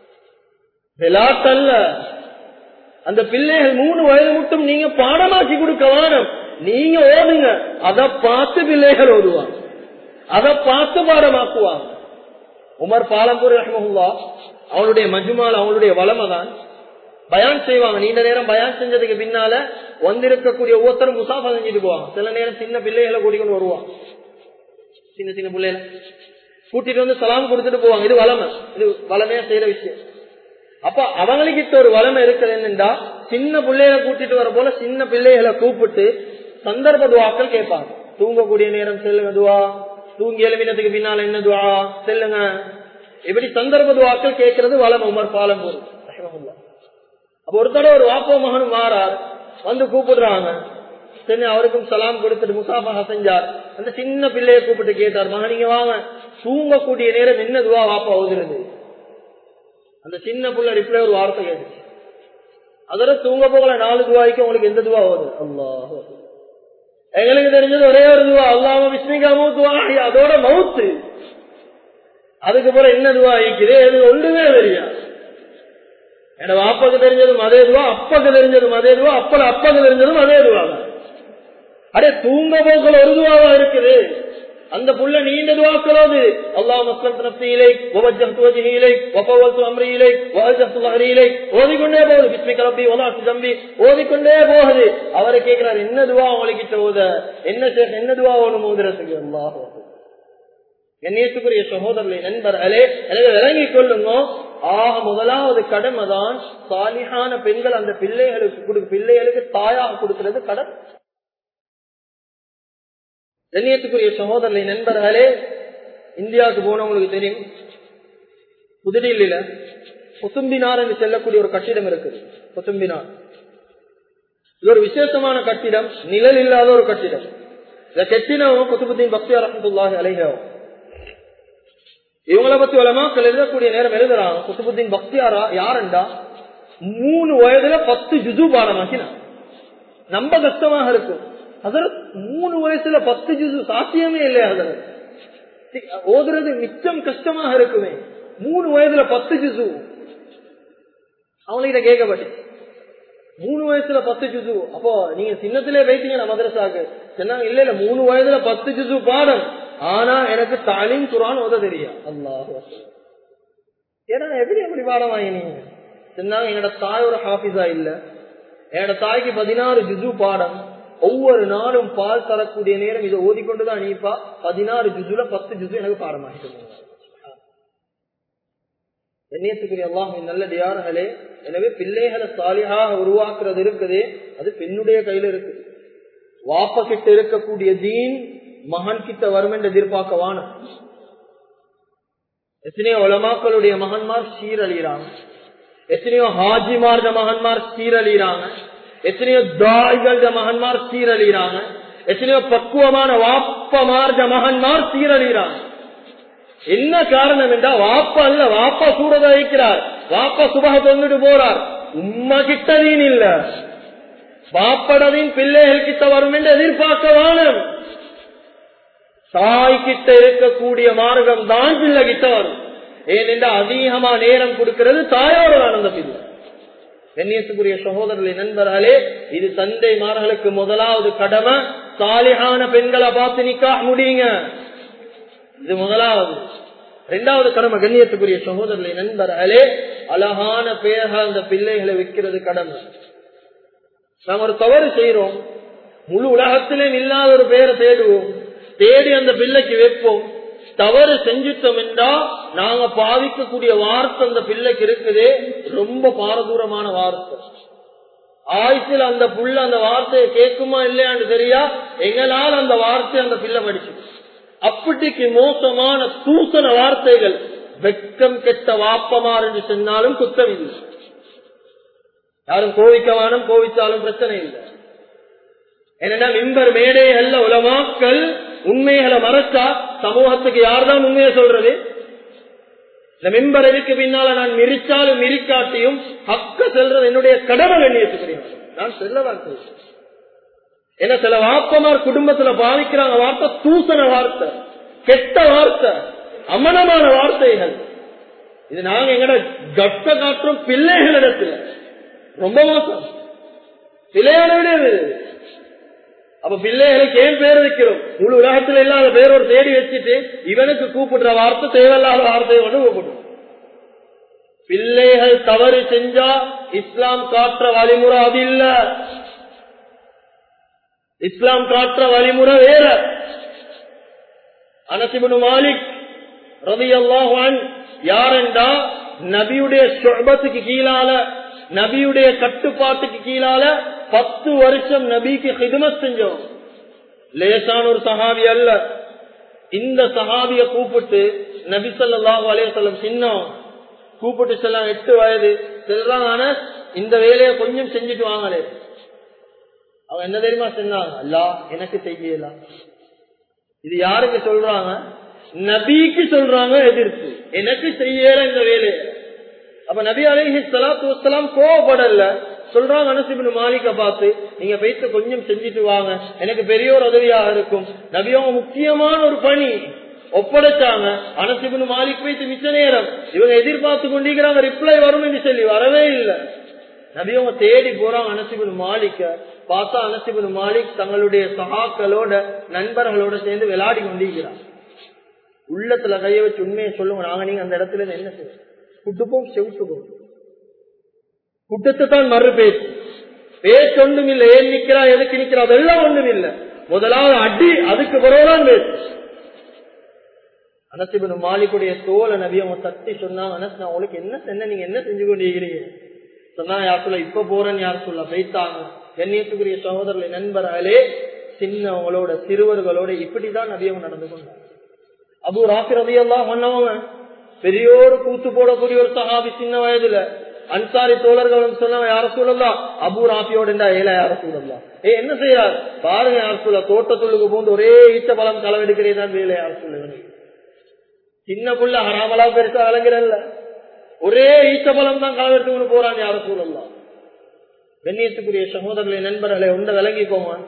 விளாட்டல்ல அந்த பிள்ளைகள் மூணு வயது மட்டும் நீங்க பாடமாக்கி கொடுக்க வேணும் நீங்க ஓடுங்க அதை பார்த்து பிள்ளைகள் ஓடுவாங்க அதை பார்த்து பாடமாக்குவாங்க உமர் பாலம்பூர் ரஹ்மஹுல்லா அவனுடைய மஜுமால் அவனுடைய வளமை தான் பயான் செய்வாங்க நீண்ட நேரம் பயான் செஞ்சதுக்கு பின்னால வந்திருக்கக்கூடிய ஒவ்வொருத்தரும் முசாஃபா செஞ்சுட்டு போவாங்க சில நேரம் சின்ன பிள்ளைகளை கூட்டிக்கொண்டு வருவாங்க சின்ன சின்ன பிள்ளைகளை கூட்டிட்டு வந்து சலாம் கொடுத்துட்டு போவாங்க இது வளமை இது வளமையா செய்யற விஷயம் அப்ப அவங்களுக்கு ஒரு வளமை இருக்குது என்னண்டா சின்ன பிள்ளைகளை கூட்டிட்டு வர போல சின்ன பிள்ளைகளை கூப்பிட்டு சந்தர்ப்ப துவாக்கள் கேட்பாங்க தூங்கக்கூடிய நேரம் செல்லுங்க துவா தூங்கி எழுமினத்துக்கு பின்னால என்ன துவா செல்லுங்க இப்படி சந்தர்ப்ப துவாக்கள் கேட்கறது வளம் உமர் பாலம் போது அப்ப ஒரு தடவை ஒரு வாப்போ மகனும் மாறார் வந்து கூப்பிடுறாங்க சரி அவருக்கும் சலாம் கொடுத்துட்டு முசாஃபா செஞ்சார் அந்த சின்ன பிள்ளைய கூப்பிட்டு கேட்டார் மகன் நீங்க வாங்க தூங்கக்கூடிய நேரம் என்ன துவா வாப்பா ஓதுறது அந்த சின்ன புள்ள ரிப்ளை ஒரு வார்த்தை கேட்டுச்சு அதோட தூங்க போகல நாலு துவாய்க்கு உங்களுக்கு எந்த துவா ஓது அல்லாஹ் எங்களுக்கு தெரிஞ்சது ஒரே ஒரு துவா அல்லாம விஸ்மிகா மூத்துவா அதோட மவுத்து அதுக்கு பிறகு என்ன துவா இருக்குது எது ஒன்றுமே தெரியாது என் அப்பாக்கு தெரிஞ்சதும் அதே துவா அப்பாக்கு தெரிஞ்சதும் அதே துவா அப்பட அப்பாக்கு தெரிஞ்சதும் அதே துவா அடே தூங்க போக்கள் ஒரு துவாவா இருக்குது அந்த புள்ள நீண்ட துவாக்களோது அல்லாஹ் மஸ்லம் நப்சியிலை வவஜ்ஜஹ்து வஜ்ஹியிலை வஃபவல்து அம்ரியிலை வஅஜஹ்து ظهرியிலை ஓதிக்கொண்டே போகுது பிஸ்மிக ரப்பி வலாஹு ஜம்பி ஓதிக்கொண்டே போகுது அவரை கேக்குறாரு என்ன துவா உங்களுக்கு ஓத என்ன ஷேக் என்ன துவா ஓணும் ஓதுறதுக்கு அல்லாஹ் கண்ணியத்துக்குரிய சகோதரர்களை நண்பர்களே எனவே விளங்கிக் கொள்ளுங்க ஆக முதலாவது கடமை தான் சாலிஹான பெண்கள் அந்த பிள்ளைகளுக்கு கொடு- பிள்ளைகளுக்கு தாயாக கொடுக்கிறது கடன் கண்ணியத்துக்குரிய சகோதரர்களை நண்பர்களே இந்தியாவுக்கு போனவங்களுக்கு தெரியும் புதுடில்லியில குத்தும்பினார் என்று செல்லக்கூடிய ஒரு கட்டிடம் இருக்குது குத்தும்பினார் இது ஒரு விசேஷமான கட்டிடம் நிழல் இல்லாத ஒரு கட்டிடம் இதை கெட்டினவங்க குத்துபுத்தீன் பக்தியா ரஹமத்துல்லாஹி அலைஹவும் இவங்களை பத்தி உலமாக்கள் எழுதக்கூடிய நேரம் எழுதுறாங்க குத்துபுத்தீன் பக்தியாரா யாருண்டா மூணு வயதுல பத்து ஜுஜு பாடமாக்கினா நம்ப கஷ்டமாக இருக்கும் ஹசரத் மூணு வயசுல பத்து ஜூசு சாத்தியமே இல்லையா ஹசரத் ஓதுறது மிச்சம் கஷ்டமாக இருக்குமே மூணு வயதுல பத்து ஜூசு அவங்ககிட்ட கேட்கப்பட்டு மூணு வயசுல பத்து ஜுசு அப்போ நீங்க சின்னத்திலே வைத்தீங்க மதரசாக்கு சொன்னாங்க இல்ல இல்ல மூணு வயதுல பத்து ஜுசு பாடம் ஆனா எனக்கு தாலிம் குரான் ஓத தெரியும் அல்லாஹ் ஏன்னா எப்படி எப்படி பாடம் வாங்கினீங்க சொன்னாங்க என்னோட தாய் ஒரு ஹாஃபிஸா இல்ல என்னோட தாய்க்கு பதினாறு ஜுசு பாடம் ஒவ்வொரு நாளும் பால் தரக்கூடிய நேரம் இதை ஓதிக்கொண்டுதான் நீப்பா பதினாறு ஜுசுல பத்து ஜுசு எனக்கு பாடமாகிட்டு கண்ணியத்துக்குரிய அல்லாஹின் நல்லது யார்களே எனவே பிள்ளைகளை சாலியாக உருவாக்குறது இருக்குது அது பெண்ணுடைய கையில இருக்கு வாப்ப கிட்ட இருக்கக்கூடிய தீன் மகன் கிட்ட வரும் என்று எதிர்பார்க்கவான எத்தனையோ உலமாக்களுடைய மகன்மார் சீரழிறாங்க எத்தனையோ ஹாஜிமார்ட மகன்மார் சீரழிறாங்க எத்தனையோ தாய்கள மகன்மார் சீரழிறாங்க எத்தனையோ பக்குவமான வாப்பமார்ட மகன்மார் சீரழிறாங்க என்ன காரணம் என்றா வாப்பா அல்ல வாப்பா சூடத வைக்கிறார் வாப்பா சுபக தொண்டுட்டு போறார் உம்மா கிட்டதீன் இல்ல வாப்படவின் பிள்ளைகள் கிட்ட வரும் என்று எதிர்பார்க்க வாழும் தாய் கிட்ட இருக்கக்கூடிய மார்க்கம் தான் பிள்ளை கிட்ட வரும் ஏனென்றா அதிகமா நேரம் கொடுக்கிறது தாயோட ஆனந்த பிள்ளை கண்ணியத்துக்குரிய சகோதரர்களை நண்பர்களே இது தந்தைமார்களுக்கு முதலாவது கடமை சாலிகான பெண்களை பார்த்து நிக்கா முடியுங்க இது முதலாவது இரண்டாவது கடமை கண்ணியத்துக்குரிய சகோதரர்களை நண்பர்களே அழகான பெயர்கள் அந்த பிள்ளைகளை வைக்கிறது கடமை நாம் ஒரு தவறு செய்யறோம் முழு உலகத்திலும் இல்லாத ஒரு பெயரை தேடுவோம் தேடி அந்த பிள்ளைக்கு வைப்போம் தவறு செஞ்சுட்டோம் என்றா நாங்க பாவிக்கக்கூடிய வார்த்தை அந்த பிள்ளைக்கு இருக்குதே ரொம்ப பாரதூரமான வார்த்தை ஆயுசில் அந்த புள்ள அந்த வார்த்தையை கேட்குமா இல்லையான்னு தெரியா எங்களால் அந்த வார்த்தை அந்த பிள்ளை படிச்சு அப்படிக்கு மோசமான தூசண வார்த்தைகள் வெக்கம் கெட்ட வாப்பமார் என்று சொன்னாலும் குத்தம் இல்லை யாரும் கோவிக்கவானும் கோவிச்சாலும் பிரச்சனை இல்லை என்னன்னா மின்பர் மேடைகள்ல உலமாக்கள் உண்மைகளை மறைச்சா சமூகத்துக்கு யார்தான் உண்மையை சொல்றது இந்த மின்பர் எதுக்கு பின்னால நான் மிரிச்சாலும் மிரிக்காட்டியும் ஹக்க செல்றது என்னுடைய கடமை கண்ணியத்துக்குரிய நான் செல்லதான் சொல்றேன் ஏன்னா சில வாப்பமார் குடும்பத்துல பாதிக்கிறாங்க வார்த்தை தூசண வார்த்தை கெட்ட வார்த்தை அமனமான வார்த்தைகள் இது நாங்க எங்கட கட்ட காற்றும் பிள்ளைகளிடத்துல ரொம்ப மோசம் பிள்ளையான விட அப்ப பிள்ளைகளுக்கு ஏன் பேர் வைக்கிறோம் முழு உலகத்துல இல்லாத பேரோடு தேடி வச்சுட்டு இவனுக்கு கூப்பிடுற வார்த்தை தேவையில்லாத வார்த்தையை கொண்டு கூப்பிடும் பிள்ளைகள் தவறு செஞ்சா இஸ்லாம் காட்டுற வழிமுறை அது இல்ல இஸ்லாம் காட்டுற வழிமுறை வேற அனசிபுனு மாலிக் ரவி அல்லாஹான் யாரெண்டா நபியுடைய சொபத்துக்கு கீழால நபியுடைய கட்டுப்பாட்டுக்கு கீழால பத்து வருஷம் நபிக்கு ஹிதமத் செஞ்சோம் லேசான ஒரு சஹாபி அல்ல இந்த சஹாபிய கூப்பிட்டு நபி சொல்லாஹு அலையம் சின்னம் கூப்பிட்டு செல்லாம் எட்டு வயது செல்றாங்க இந்த வேலையை கொஞ்சம் செஞ்சுட்டு வாங்களே அவன் என்ன தெரியுமா சொன்னாங்க அல்லா எனக்கு செய்யலாம் இது யாருக்கு சொல்றாங்க நபிக்கு சொல்றாங்க எதிர்ப்பு எனக்கு செய்யல இந்த வேலையை அப்ப நபி அலைஹி சலாத்து வசலாம் கோவப்படல சொல்றாங்க அனசிபின் மாலிக்க பார்த்து நீங்க போயிட்டு கொஞ்சம் செஞ்சுட்டு வாங்க எனக்கு பெரிய ஒரு உதவியாக இருக்கும் நபியவங்க முக்கியமான ஒரு பணி ஒப்படைச்சாங்க அனசிபின் மாலிக் போயிட்டு மிச்ச நேரம் இவங்க எதிர்பார்த்து கொண்டிருக்கிறாங்க ரிப்ளை வரும் என்று சொல்லி வரவே இல்லை நபியவங்க தேடி போறாங்க அனசிபின் மாலிக்க பார்த்தா அனசிபின் மாலிக் தங்களுடைய சகாக்களோட நண்பர்களோட சேர்ந்து விளையாடி கொண்டிருக்கிறார் உள்ளத்துல கைய வச்சு உண்மையை சொல்லுங்க நாங்க நீங்க அந்த இடத்துல என்ன செய்வோம் குட்டுப்போம் செவுட்டுப்போம் குட்டத்தை தான் மறு பேச்சு பேச்சு ஒன்றும் இல்லை ஏன் நிக்கிறா எதுக்கு நிக்கிறா அதெல்லாம் ஒன்றும் இல்லை முதலாவது அடி அதுக்கு பிறகுதான் பேச்சு அனசிபனு மாலிக்குடைய தோலை நபி அவங்க தட்டி சொன்னாங்க அனஸ் நான் உங்களுக்கு என்ன சென்ன நீங்க என்ன செஞ்சு கொண்டிருக்கிறீங்க சொன்னா யார் சொல்ல இப்ப போறேன்னு யார் சொல்ல போய்த்தாங்க கண்ணியத்துக்குரிய சகோதரர்களை நண்பர்களே சின்னவங்களோட சிறுவர்களோட இப்படிதான் நபியவங்க நடந்து கொண்டாங்க அபு ராசி ரவியெல்லாம் பண்ணவங்க பெரியோரு கூத்து போடக்கூடிய ஒரு சகாபி சின்ன வயதுல அன்சாரி தோழர்களும் சொன்னவன் யார சூழலாம் அபு ராஃபியோட இருந்தா ஏல யார சூழலாம் ஏ என்ன செய்யறார் பாருங்க யார் சொல்ல தோட்டத்துள்ளுக்கு போந்து ஒரே ஈச்ச பழம் களவெடுக்கிறேன் வேலை யார் சொல்லுங்க சின்ன புள்ள ஹராமலா பெருசா விளங்குறல்ல ஒரே ஈச்ச பழம் தான் களவெடுத்துக்கொண்டு போறான் யார சூழலாம் வெண்ணியத்துக்குரிய சகோதரர்களை நண்பர்களை உண்ட விளங்கிக்கோங்க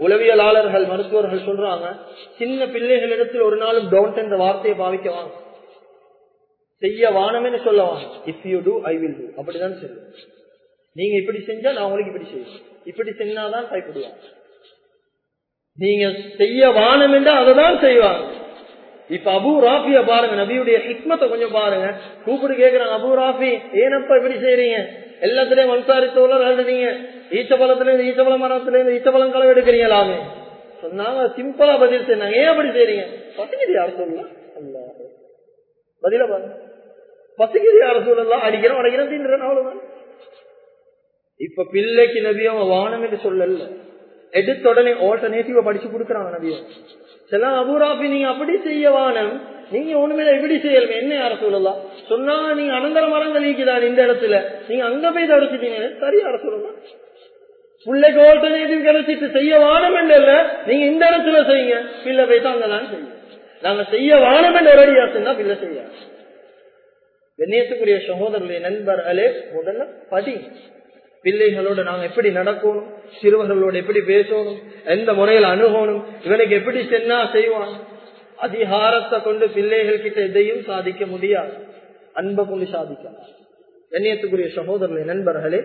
உளவியலாளர்கள் மருத்துவர்கள் சொல்றாங்க சின்ன பிள்ளைகளிடத்தில் ஒரு நாளும் டோன்ட் என்ற வார்த்தையை பாவிக்கவாங்க செய்ய வானம்னு சொல்லவாங்க if you do I will do அப்படிதான் சொல்லுவோம் நீங்க இப்படி செஞ்சா நான் உங்களுக்கு இப்படி செய்வேன் இப்படி செஞ்சாதான் பயப்படுவாங்க நீங்க செய்ய வானம் என்றா அதை தான் செய்வாங்க இப்ப அபு ராஃபிய பாருங்க நபியுடைய ஹிக்மத்தை கொஞ்சம் பாருங்க கூப்பிட்டு கேக்குறாங்க அபு ராஃபி ஏனப்பா இப்படி செய்றீங்க எல்லாத்துலயும் வன்சாரி தோழர் எழுதுறீங்க ஈச்சபலத்துல இருந்து ஈச்சபல மரத்துல இருந்து ஈச்சபலம் களவு எடுக்கிறீங்களாமே சொன்னாங்க சிம்பிளா பதில் சொன்னாங்க ஏன் அப்படி செய்றீங்க பசிக்குது யார் சொல்லலாம் பதில பாருங்க பசிக்குது யார் சொல்லலாம் அடிக்கிறோம் அடைக்கிறோம் தின்றேன் அவ்வளவுதான் இப்ப பிள்ளைக்கு நபியம் வானம் என்று சொல்லல எடுத்த உடனே ஆல்டர்னேட்டிவ படிச்சு கொடுக்குறாங்க நபியம் சில அபூராபி நீங்க அப்படி செய்ய வானம் நீங்க ஒண்ணுமே இப்படி செய்யல என்ன யார சொல்லலாம் சொன்னா நீங்க அனந்தர மரங்கள் நீக்குதான் இந்த இடத்துல நீங்க அங்க போய் தடுச்சிட்டீங்க சரி யார சொல்லலாம் பிள்ளைக்கு ஆல்டர்னேட்டிவ் கிடைச்சிட்டு செய்ய வானம் இல்ல நீங்க இந்த இடத்துல செய்யுங்க பிள்ளை போய் தான் அங்கதான் செய்யும் நாங்க செய்ய வானம் என்று ஒரடியா சொன்னா பிள்ளை செய்ய கண்ணியத்துக்குரிய சகோதரர்களை நண்பர்களே முதல்ல படி பிள்ளைகளோட நாங்க எப்படி நடக்கணும் சிறுவர்களோட எப்படி பேசணும் எந்த முறையில் அணுகணும் இவனுக்கு எப்படி சென்னா செய்வான் அதிகாரத்தை கொண்டு பிள்ளைகள் கிட்ட எதையும் சாதிக்க முடியாது அன்பை கொண்டு சாதிக்கலாம் கண்ணியத்துக்குரிய சகோதரர்களை நண்பர்களே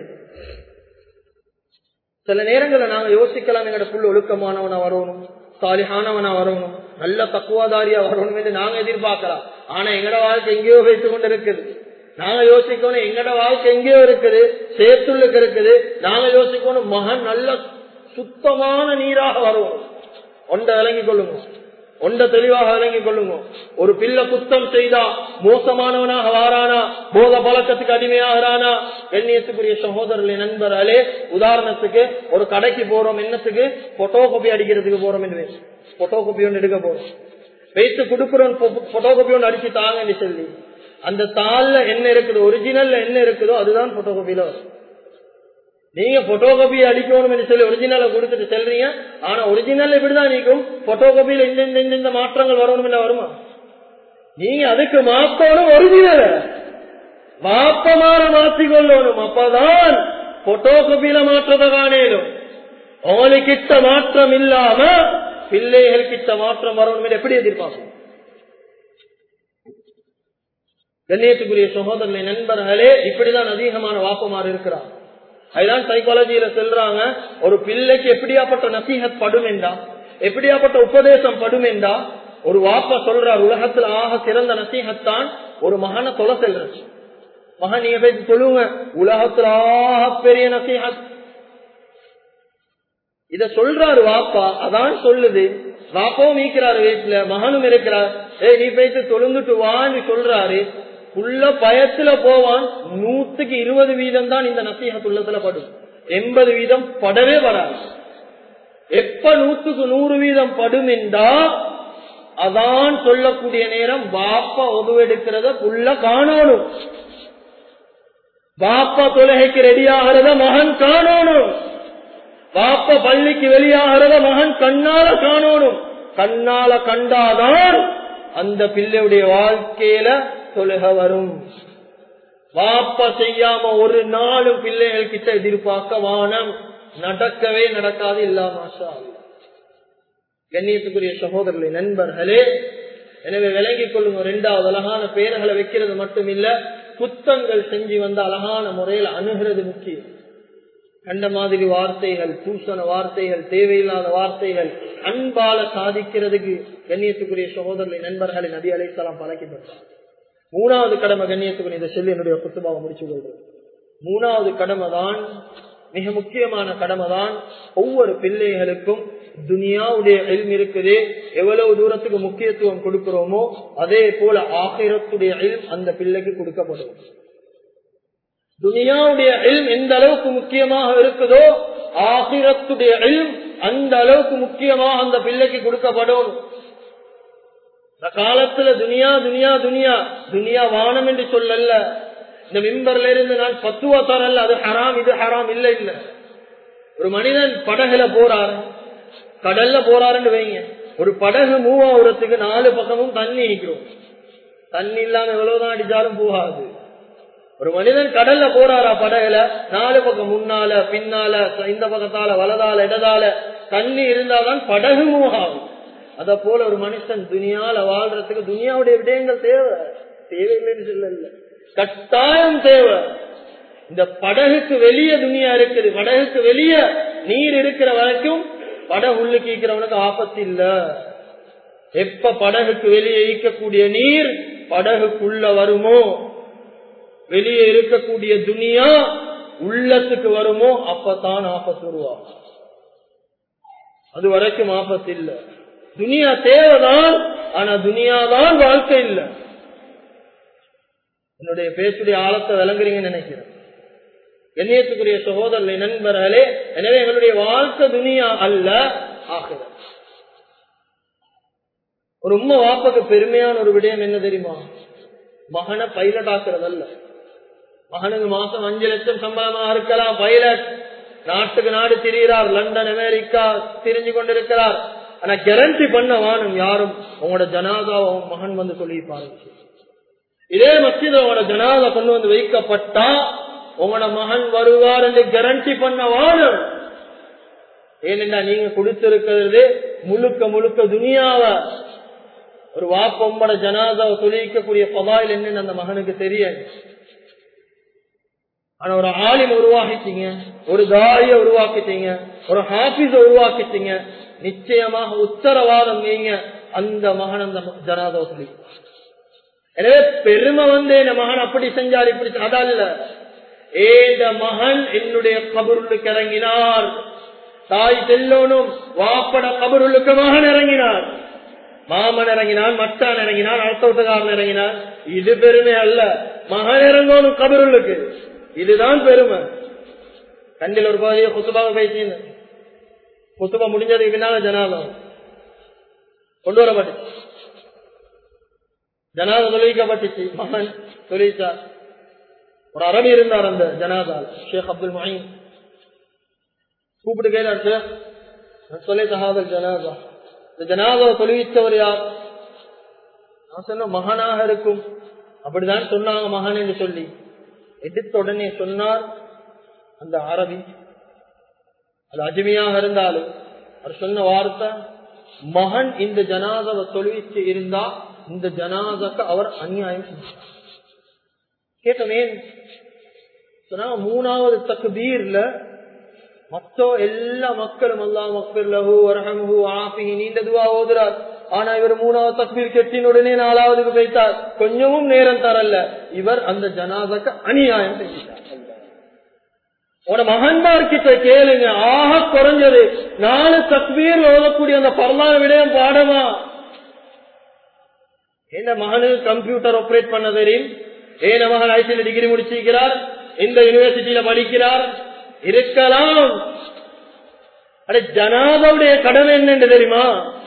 சில நேரங்களில் நாங்க யோசிக்கலாம் எங்கட புள்ள ஒழுக்கமானவனா வரணும் சாலிஹானவனா வரணும் நல்ல தக்குவாதாரியா வரணும் என்று நாங்க எதிர்பார்க்கலாம் ஆனா எங்கட வாழ்க்கை எங்கேயோ வைத்துக் கொண்டு இருக்குது நாங்க யோசிக்கணும் எங்கட வாழ்க்கை எங்கேயோ இருக்குது சேத்துள்ளுக்கு இருக்குது நாங்க யோசிக்கணும் மகன் நல்ல சுத்தமான நீராக வருவோம் ஒன்றை விளங்கிக் கொள்ளுங்க ஒன்றை தெளிவாக விளங்கிக் கொள்ளுங்க ஒரு பிள்ளை குத்தம் செய்தா மோசமானவனாக வாரானா போத பழக்கத்துக்கு அடிமையாகிறானா கண்ணியத்துக்குரிய சகோதரர்களின் நண்பர்களே உதாரணத்துக்கு ஒரு கடைக்கு போறோம் என்னத்துக்கு போட்டோ காப்பி அடிக்கிறதுக்கு போறோம் என்று போட்டோ காப்பி ஒன்று எடுக்க போறோம் வைத்து கொடுக்குறோம் போட்டோ காப்பி ஒன்று அடிச்சு தாங்கன்னு சொல்லி அந்த தாள்ல என்ன இருக்குதோ ஒரிஜினல்ல என்ன இருக்குதோ அதுதான் போட்டோ காப்பியில வரும் நீங்க போட்டோ காப்பி அடிக்கணும் என்று சொல்லி ஒரிஜினலை கொடுத்துட்டு செல்றீங்க ஆனா ஒரிஜினல் இப்படிதான் நீக்கும் போட்டோ காப்பியில இந்த இந்த இந்த மாற்றங்கள் வரணும் இல்ல வருமா நீங்க அதுக்கு மாத்தணும் ஒரிஜினல் மாப்பமான மாற்றிக்கொள்ளணும் அப்பதான் போட்டோ காப்பியில மாற்றத்தை காணேனும் அவங்களுக்கிட்ட மாற்றம் இல்லாம பிள்ளைகள் கிட்ட மாற்றம் வரணும் எப்படி எதிர்பார்க்கணும் கண்ணியத்துக்குரிய சகோதரர்களை நண்பர்களே இப்படிதான் அதிகமான வாப்பமாறு இருக்கிறார் அதுதான் சைக்காலஜியில சொல்றாங்க ஒரு பிள்ளைக்கு எப்படியாப்பட்ட நசீகத் படும் என்றா எப்படியாப்பட்ட உபதேசம் படும் என்றா ஒரு வாப்ப சொல்றார் உலகத்தில் ஆக சிறந்த நசீகத்தான் ஒரு மகனை தொலை செல்றது மகன் நீங்க போய் சொல்லுங்க உலகத்தில் ஆக பெரிய நசீகத் இத சொல்றாரு வாப்பா அதான் சொல்லுது வாப்பாவும் இருக்கிறாரு வீட்டுல மகனும் இருக்கிறார் ஏய் நீ போயிட்டு தொழுந்துட்டு வான்னு சொல்றாரு உள்ள பயத்துல போவான் நூத்துக்கு இருபது வீதம் தான் இந்த நசீகத்துள்ளத்துல படும் எண்பது வீதம் படவே வராது எப்ப நூத்துக்கு நூறு வீதம் படும் என்றா அதான் சொல்லக்கூடிய நேரம் பாப்பா ஒதுவெடுக்கிறத புள்ள காணணும் பாப்பா தொலகைக்கு ரெடி ஆகிறத மகன் காணணும் பாப்பா பள்ளிக்கு வெளியாகிறத மகன் கண்ணால காணணும் கண்ணால கண்டாதான் அந்த பிள்ளையுடைய வாழ்க்கையில தொழுக வரும் வாப்ப செய்யாம ஒரு நாளும் பிள்ளைகள் கிட்ட எதிர்பார்க்க வானம் நடக்கவே நடக்காது இல்லாம கண்ணியத்துக்குரிய சகோதரர்களே நண்பர்களே எனவே விளங்கிக் கொள்ளுங்க இரண்டாவது அழகான பெயர்களை வைக்கிறது மட்டும் இல்ல குத்தங்கள் செஞ்சு வந்த அழகான முறையில் அணுகிறது முக்கியம் கண்ட மாதிரி வார்த்தைகள் பூசண வார்த்தைகள் தேவையில்லாத வார்த்தைகள் அன்பால சாதிக்கிறதுக்கு கண்ணியத்துக்குரிய சகோதரர்களை நண்பர்களை நபி அலைசலாம் பழக்கின்றார் மூணாவது கடமை கண்ணியத்துக்கு இதை சொல்லி என்னுடைய குத்துபாவை முடிச்சு கொள்றேன் மூணாவது கடமை தான் மிக முக்கியமான கடமை தான் ஒவ்வொரு பிள்ளைகளுக்கும் துனியாவுடைய எல்ம் இருக்குது எவ்வளவு தூரத்துக்கு முக்கியத்துவம் கொடுக்கிறோமோ அதே போல ஆகிரத்துடைய எல்ம் அந்த பிள்ளைக்கு கொடுக்கப்படும் துனியாவுடைய எல்ம் எந்த அளவுக்கு முக்கியமாக இருக்குதோ ஆகிரத்துடைய எல்ம் அந்த அளவுக்கு முக்கியமாக அந்த பிள்ளைக்கு கொடுக்கப்படும் இந்த காலத்துல துனியா துனியா துனியா துனியா வானம் என்று சொல்லல இந்த மிம்பர்ல இருந்து நான் பத்துவா தரல அது ஹராம் இது ஹராம் இல்ல இல்ல ஒரு மனிதன் படகுல போறாரு கடல்ல போறாருன்னு வைங்க ஒரு படகு மூவ் ஆகுறதுக்கு நாலு பக்கமும் தண்ணி நிற்கிறோம் தண்ணி இல்லாம எவ்வளவுதான் அடிச்சாலும் போகாது ஒரு மனிதன் கடல்ல போறாரா படகுல நாலு பக்கம் முன்னால பின்னால இந்த பக்கத்தால வலதால இடதால தண்ணி இருந்தாதான் படகு மூவ் ஆகும் அத போல ஒரு மனுஷன் துனியால வாழ்றதுக்கு துனியாவுடைய விடயங்கள் தேவை தேவையில்லைன்னு சொல்லல கட்டாயம் தேவை இந்த படகுக்கு வெளியே துனியா இருக்குது படகுக்கு வெளியே நீர் இருக்கிற வரைக்கும் படகு உள்ளுக்கு ஈக்கிறவனுக்கு ஆபத்து இல்ல எப்ப படகுக்கு வெளியே ஈக்கக்கூடிய நீர் படகுக்குள்ள வருமோ வெளியே இருக்கக்கூடிய துனியா உள்ளத்துக்கு வருமோ அப்பதான் ஆபத்து உருவாகும் அது வரைக்கும் ஆபத்து இல்ல துனியா தேவைதான் ஆனா துனியாதான் வாழ்க்கை இல்ல என்னுடைய பேச்சுடைய ஆழத்தை விளங்குறீங்கன்னு நினைக்கிறேன் கண்ணியத்துக்குரிய சகோதரர்களை நண்பர்களே எனவே எங்களுடைய வாழ்க்கை துனியா அல்ல ஆகிறது ஒரு உண்மை வாப்பக்கு பெருமையான ஒரு விடயம் என்ன தெரியுமா மகனை பைலட் ஆக்குறது அல்ல மகனுக்கு மாசம் அஞ்சு லட்சம் சம்பளமா இருக்கலாம் பைலட் நாட்டுக்கு நாடு திரிகிறார் லண்டன் அமெரிக்கா திரிஞ்சு கொண்டிருக்கிறார் ஆனா கேரண்டி பண்ண வாணும் யாரும் உங்களோட ஜனாதா உங்க மகன் வந்து சொல்லி பாருங்க இதே மத்தியில உங்களோட ஜனாதா கொண்டு வந்து வைக்கப்பட்டா உங்களோட மகன் வருவார் என்று கேரண்டி பண்ண வாழும் ஏனென்றா நீங்க கொடுத்திருக்கிறது முழுக்க முழுக்க துனியாவ ஒரு வாப்பொம்பட ஜனாதாவை தொழிக்கக்கூடிய பவாயில் என்னன்னு அந்த மகனுக்கு தெரியாது ஆனா ஒரு ஆலிம் உருவாக்கிட்டீங்க ஒரு தாரிய உருவாக்கிட்டீங்க ஒரு ஹாபிஸ உருவாக்கிட்டீங்க நிச்சயமாக உத்தரவாதம் நீங்க அந்த மகன் அந்த ஜனாதாவை சொல்லி எனவே பெருமை வந்து என் மகன் அப்படி செஞ்சார் இப்படி அதல்ல ஏத மகன் என்னுடைய கபருளுக்கு இறங்கினார் தாய் செல்லோனும் வாப்பட கபருளுக்கு மகன் இறங்கினார் மாமன் இறங்கினான் மச்சான் இறங்கினான் அடுத்தவட்டுக்காரன் இறங்கினான் இது பெருமை அல்ல மகன் இறங்கணும் கபருளுக்கு இதுதான் பெருமை கண்டில் ஒரு பகுதியை குத்துபாக பேசினேன் குத்துபா முடிஞ்சதுக்கு பின்னால ஜனாதம் கொண்டு வரப்பட்டு ஜனாதம் தொழிக்கப்பட்டுச்சு மகன் தொழிச்சார் ஒரு அரபி இருந்தார் அந்த ஜனாதால் ஷேக் அப்துல் மஹீம் கூப்பிட்டு கேட்டார் ஷேக் சொல்லி சஹாபல் ஜனாதா இந்த ஜனாதாவை தொழுவிச்சவர் யார் நான் சொன்ன மகனாக இருக்கும் அப்படிதான் சொன்னாங்க மகன் என்று சொல்லி எடுத்த உடனே சொன்னார் அந்த அரபி அது அஜிமையாக இருந்தாலும் அவர் சொன்ன வார்த்தை மகன் இந்த ஜனாதாவை தொழுவிச்சு இருந்தா இந்த ஜனாதாக்கு அவர் அநியாயம் செஞ்சார் கேட்டமேன் சொன்னா மூணாவது தக்பீர்ல மொத்த எல்லா மக்களும் அல்லா மக்கள் லஹு வரஹமுஹு ஆஃபிஹி நீண்ட துவா ஓதுறார் ஆனா இவர் மூணாவது தக்பீர் கெட்டின உடனே நாலாவதுக்கு போய்த்தார் கொஞ்சமும் நேரம் தரல இவர் அந்த ஜனாதாக்கு அநியாயம் செஞ்சிட்டார் உன மகன்மார் கிட்ட கேளுங்க ஆக குறைஞ்சது நாலு தக்பீர் ஓதக்கூடிய அந்த பரலான விடயம் பாடமா என்ன மகனுக்கு கம்ப்யூட்டர் ஆப்ரேட் பண்ண தெரியும் ஏன மகன் ஐசியில் டிகிரி முடிச்சிருக்கிறார் இந்த யூனிவர்சிட்டியில படிக்கிறார் இருக்கலாம் அட ஜனாதாவுடைய கடமை என்னன்னு தெரியுமா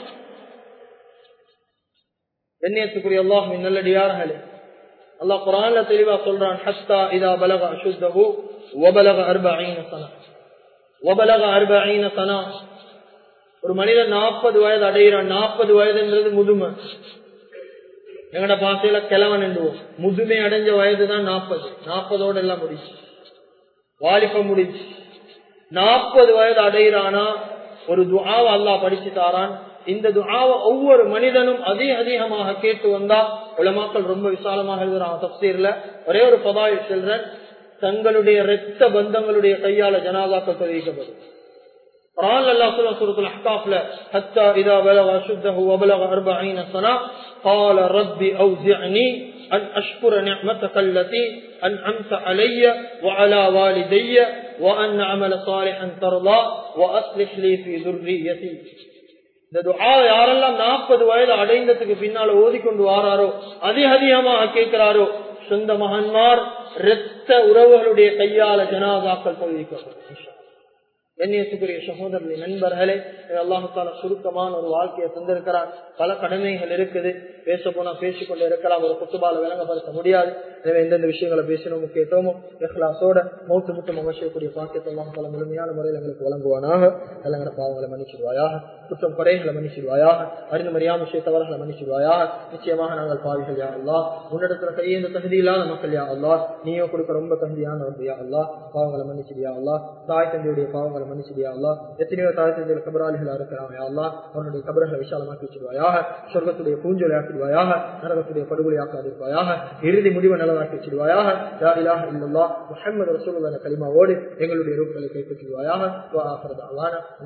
கண்ணியத்துக்குரிய அல்லாஹ் நல்லடியார்களே அல்லாஹ் குரான்ல தெளிவா சொல்றான் ஹத்தா இதா பலக அசுத்தஹு வபலக அர்பஈன சனா வபலக அர்பஈன சனா ஒரு மனிதன் நாற்பது வயது அடைகிறான் நாற்பது வயதுன்றது முதுமை எங்கட பாசையில கிழவன் என்றுவோம் முதுமை அடைஞ்ச வயதுதான் நாற்பது நாற்பதோட எல்லாம் முடிச்சு வாலிப்பம் முடிச்சு நாற்பது வயது அடைகிறானா ஒரு துஆவை அல்லாஹ் படிச்சு தாரான் இந்த துஆவை ஒவ்வொரு மனிதனும் அதிக அதிகமாக கேட்டு வந்தா உலமாக்கள் ரொம்ப விசாலமாக எழுதுறாங்க தப்சீர்ல ஒரே ஒரு பதாய் செல்றன் தங்களுடைய இரத்த பந்தங்களுடைய கையால ஜனாதாக்கள் தெரிவிக்கப்படும் قرآن الله سورة سورة الأحقاف له حتى إذا بلغ أشده وبلغ أربعين سنة قال ربي أوزعني أن أشكر نعمتك التي أنعمت علي وعلى والدي وأن أعمل صالحا ترضى وأصلح لي في ذريتي இந்த துஆ யாரெல்லாம் நாற்பது வயது அடைந்ததுக்கு பின்னால ஓதிக்கொண்டு வாராரோ அதிக அதிகமாக கேட்கிறாரோ சொந்த மகன்மார் இரத்த உறவுகளுடைய கையால ஜனாதாக்கள் தொழில்க்கப்படும் கண்ணியத்துக்குரிய சகோதரர்களே நண்பர்களே அல்லாஹால சுருக்கமான ஒரு வாழ்க்கையை தந்திருக்கிறான் பல கடமைகள் இருக்குது பேச போனா பேசிக்கொண்டு இருக்கலாம் ஒரு குத்துபால விளங்கப்படுத்த முடியாது எனவே எந்தெந்த விஷயங்களை பேசணுமோ கேட்டோமோ எஹ்லாசோட மௌத்து முட்டும் அவசியக்கூடிய பாக்கியத்தை அல்லாஹால முழுமையான முறையில் எங்களுக்கு வழங்குவானாக எல்லங்கட பாவங்களை மன்னிச்சிடுவாயாக குற்றம் குறைகளை மன்னிச்சிடுவாயாக அறிந்து மறியாம விஷய தவறுகளை மன்னிச்சிடுவாயாக நிச்சயமாக நாங்கள் பாவிகள் யா அல்லா உன்னிடத்துல கையேந்த தகுதி இல்லாத மக்கள் யா அல்லா நீயோ கொடுக்க ரொம்ப தகுதியான யா அல்லா பாவங்களை மன்னிச்சிடுயா அல்லா தாய் தந்தையுடைய பாவங்களை மன்னிச்சிடியா அல்லா எத்தனையோ தாழ்த்தங்கள் கபராளிகளா இருக்கிறாங்க யா அல்லா அவனுடைய கபர்களை விஷாலமாக்கி வச்சிருவாயாக சொர்க்கத்துடைய பூஞ்சொலி ஆக்கிடுவாயாக நரகத்துடைய படுகொலை ஆக்காதிருப்பாயாக இறுதி முடிவை நலவாக்கி வச்சிருவாயாக யா இலாஹ இல்லல்லா முஹம்மது ரசூலுல்லாஹி கலிமாவோடு எங்களுடைய ரூப்களை கைப்பற்றிடுவாயாக வா ஆஃபிரு தஅவானா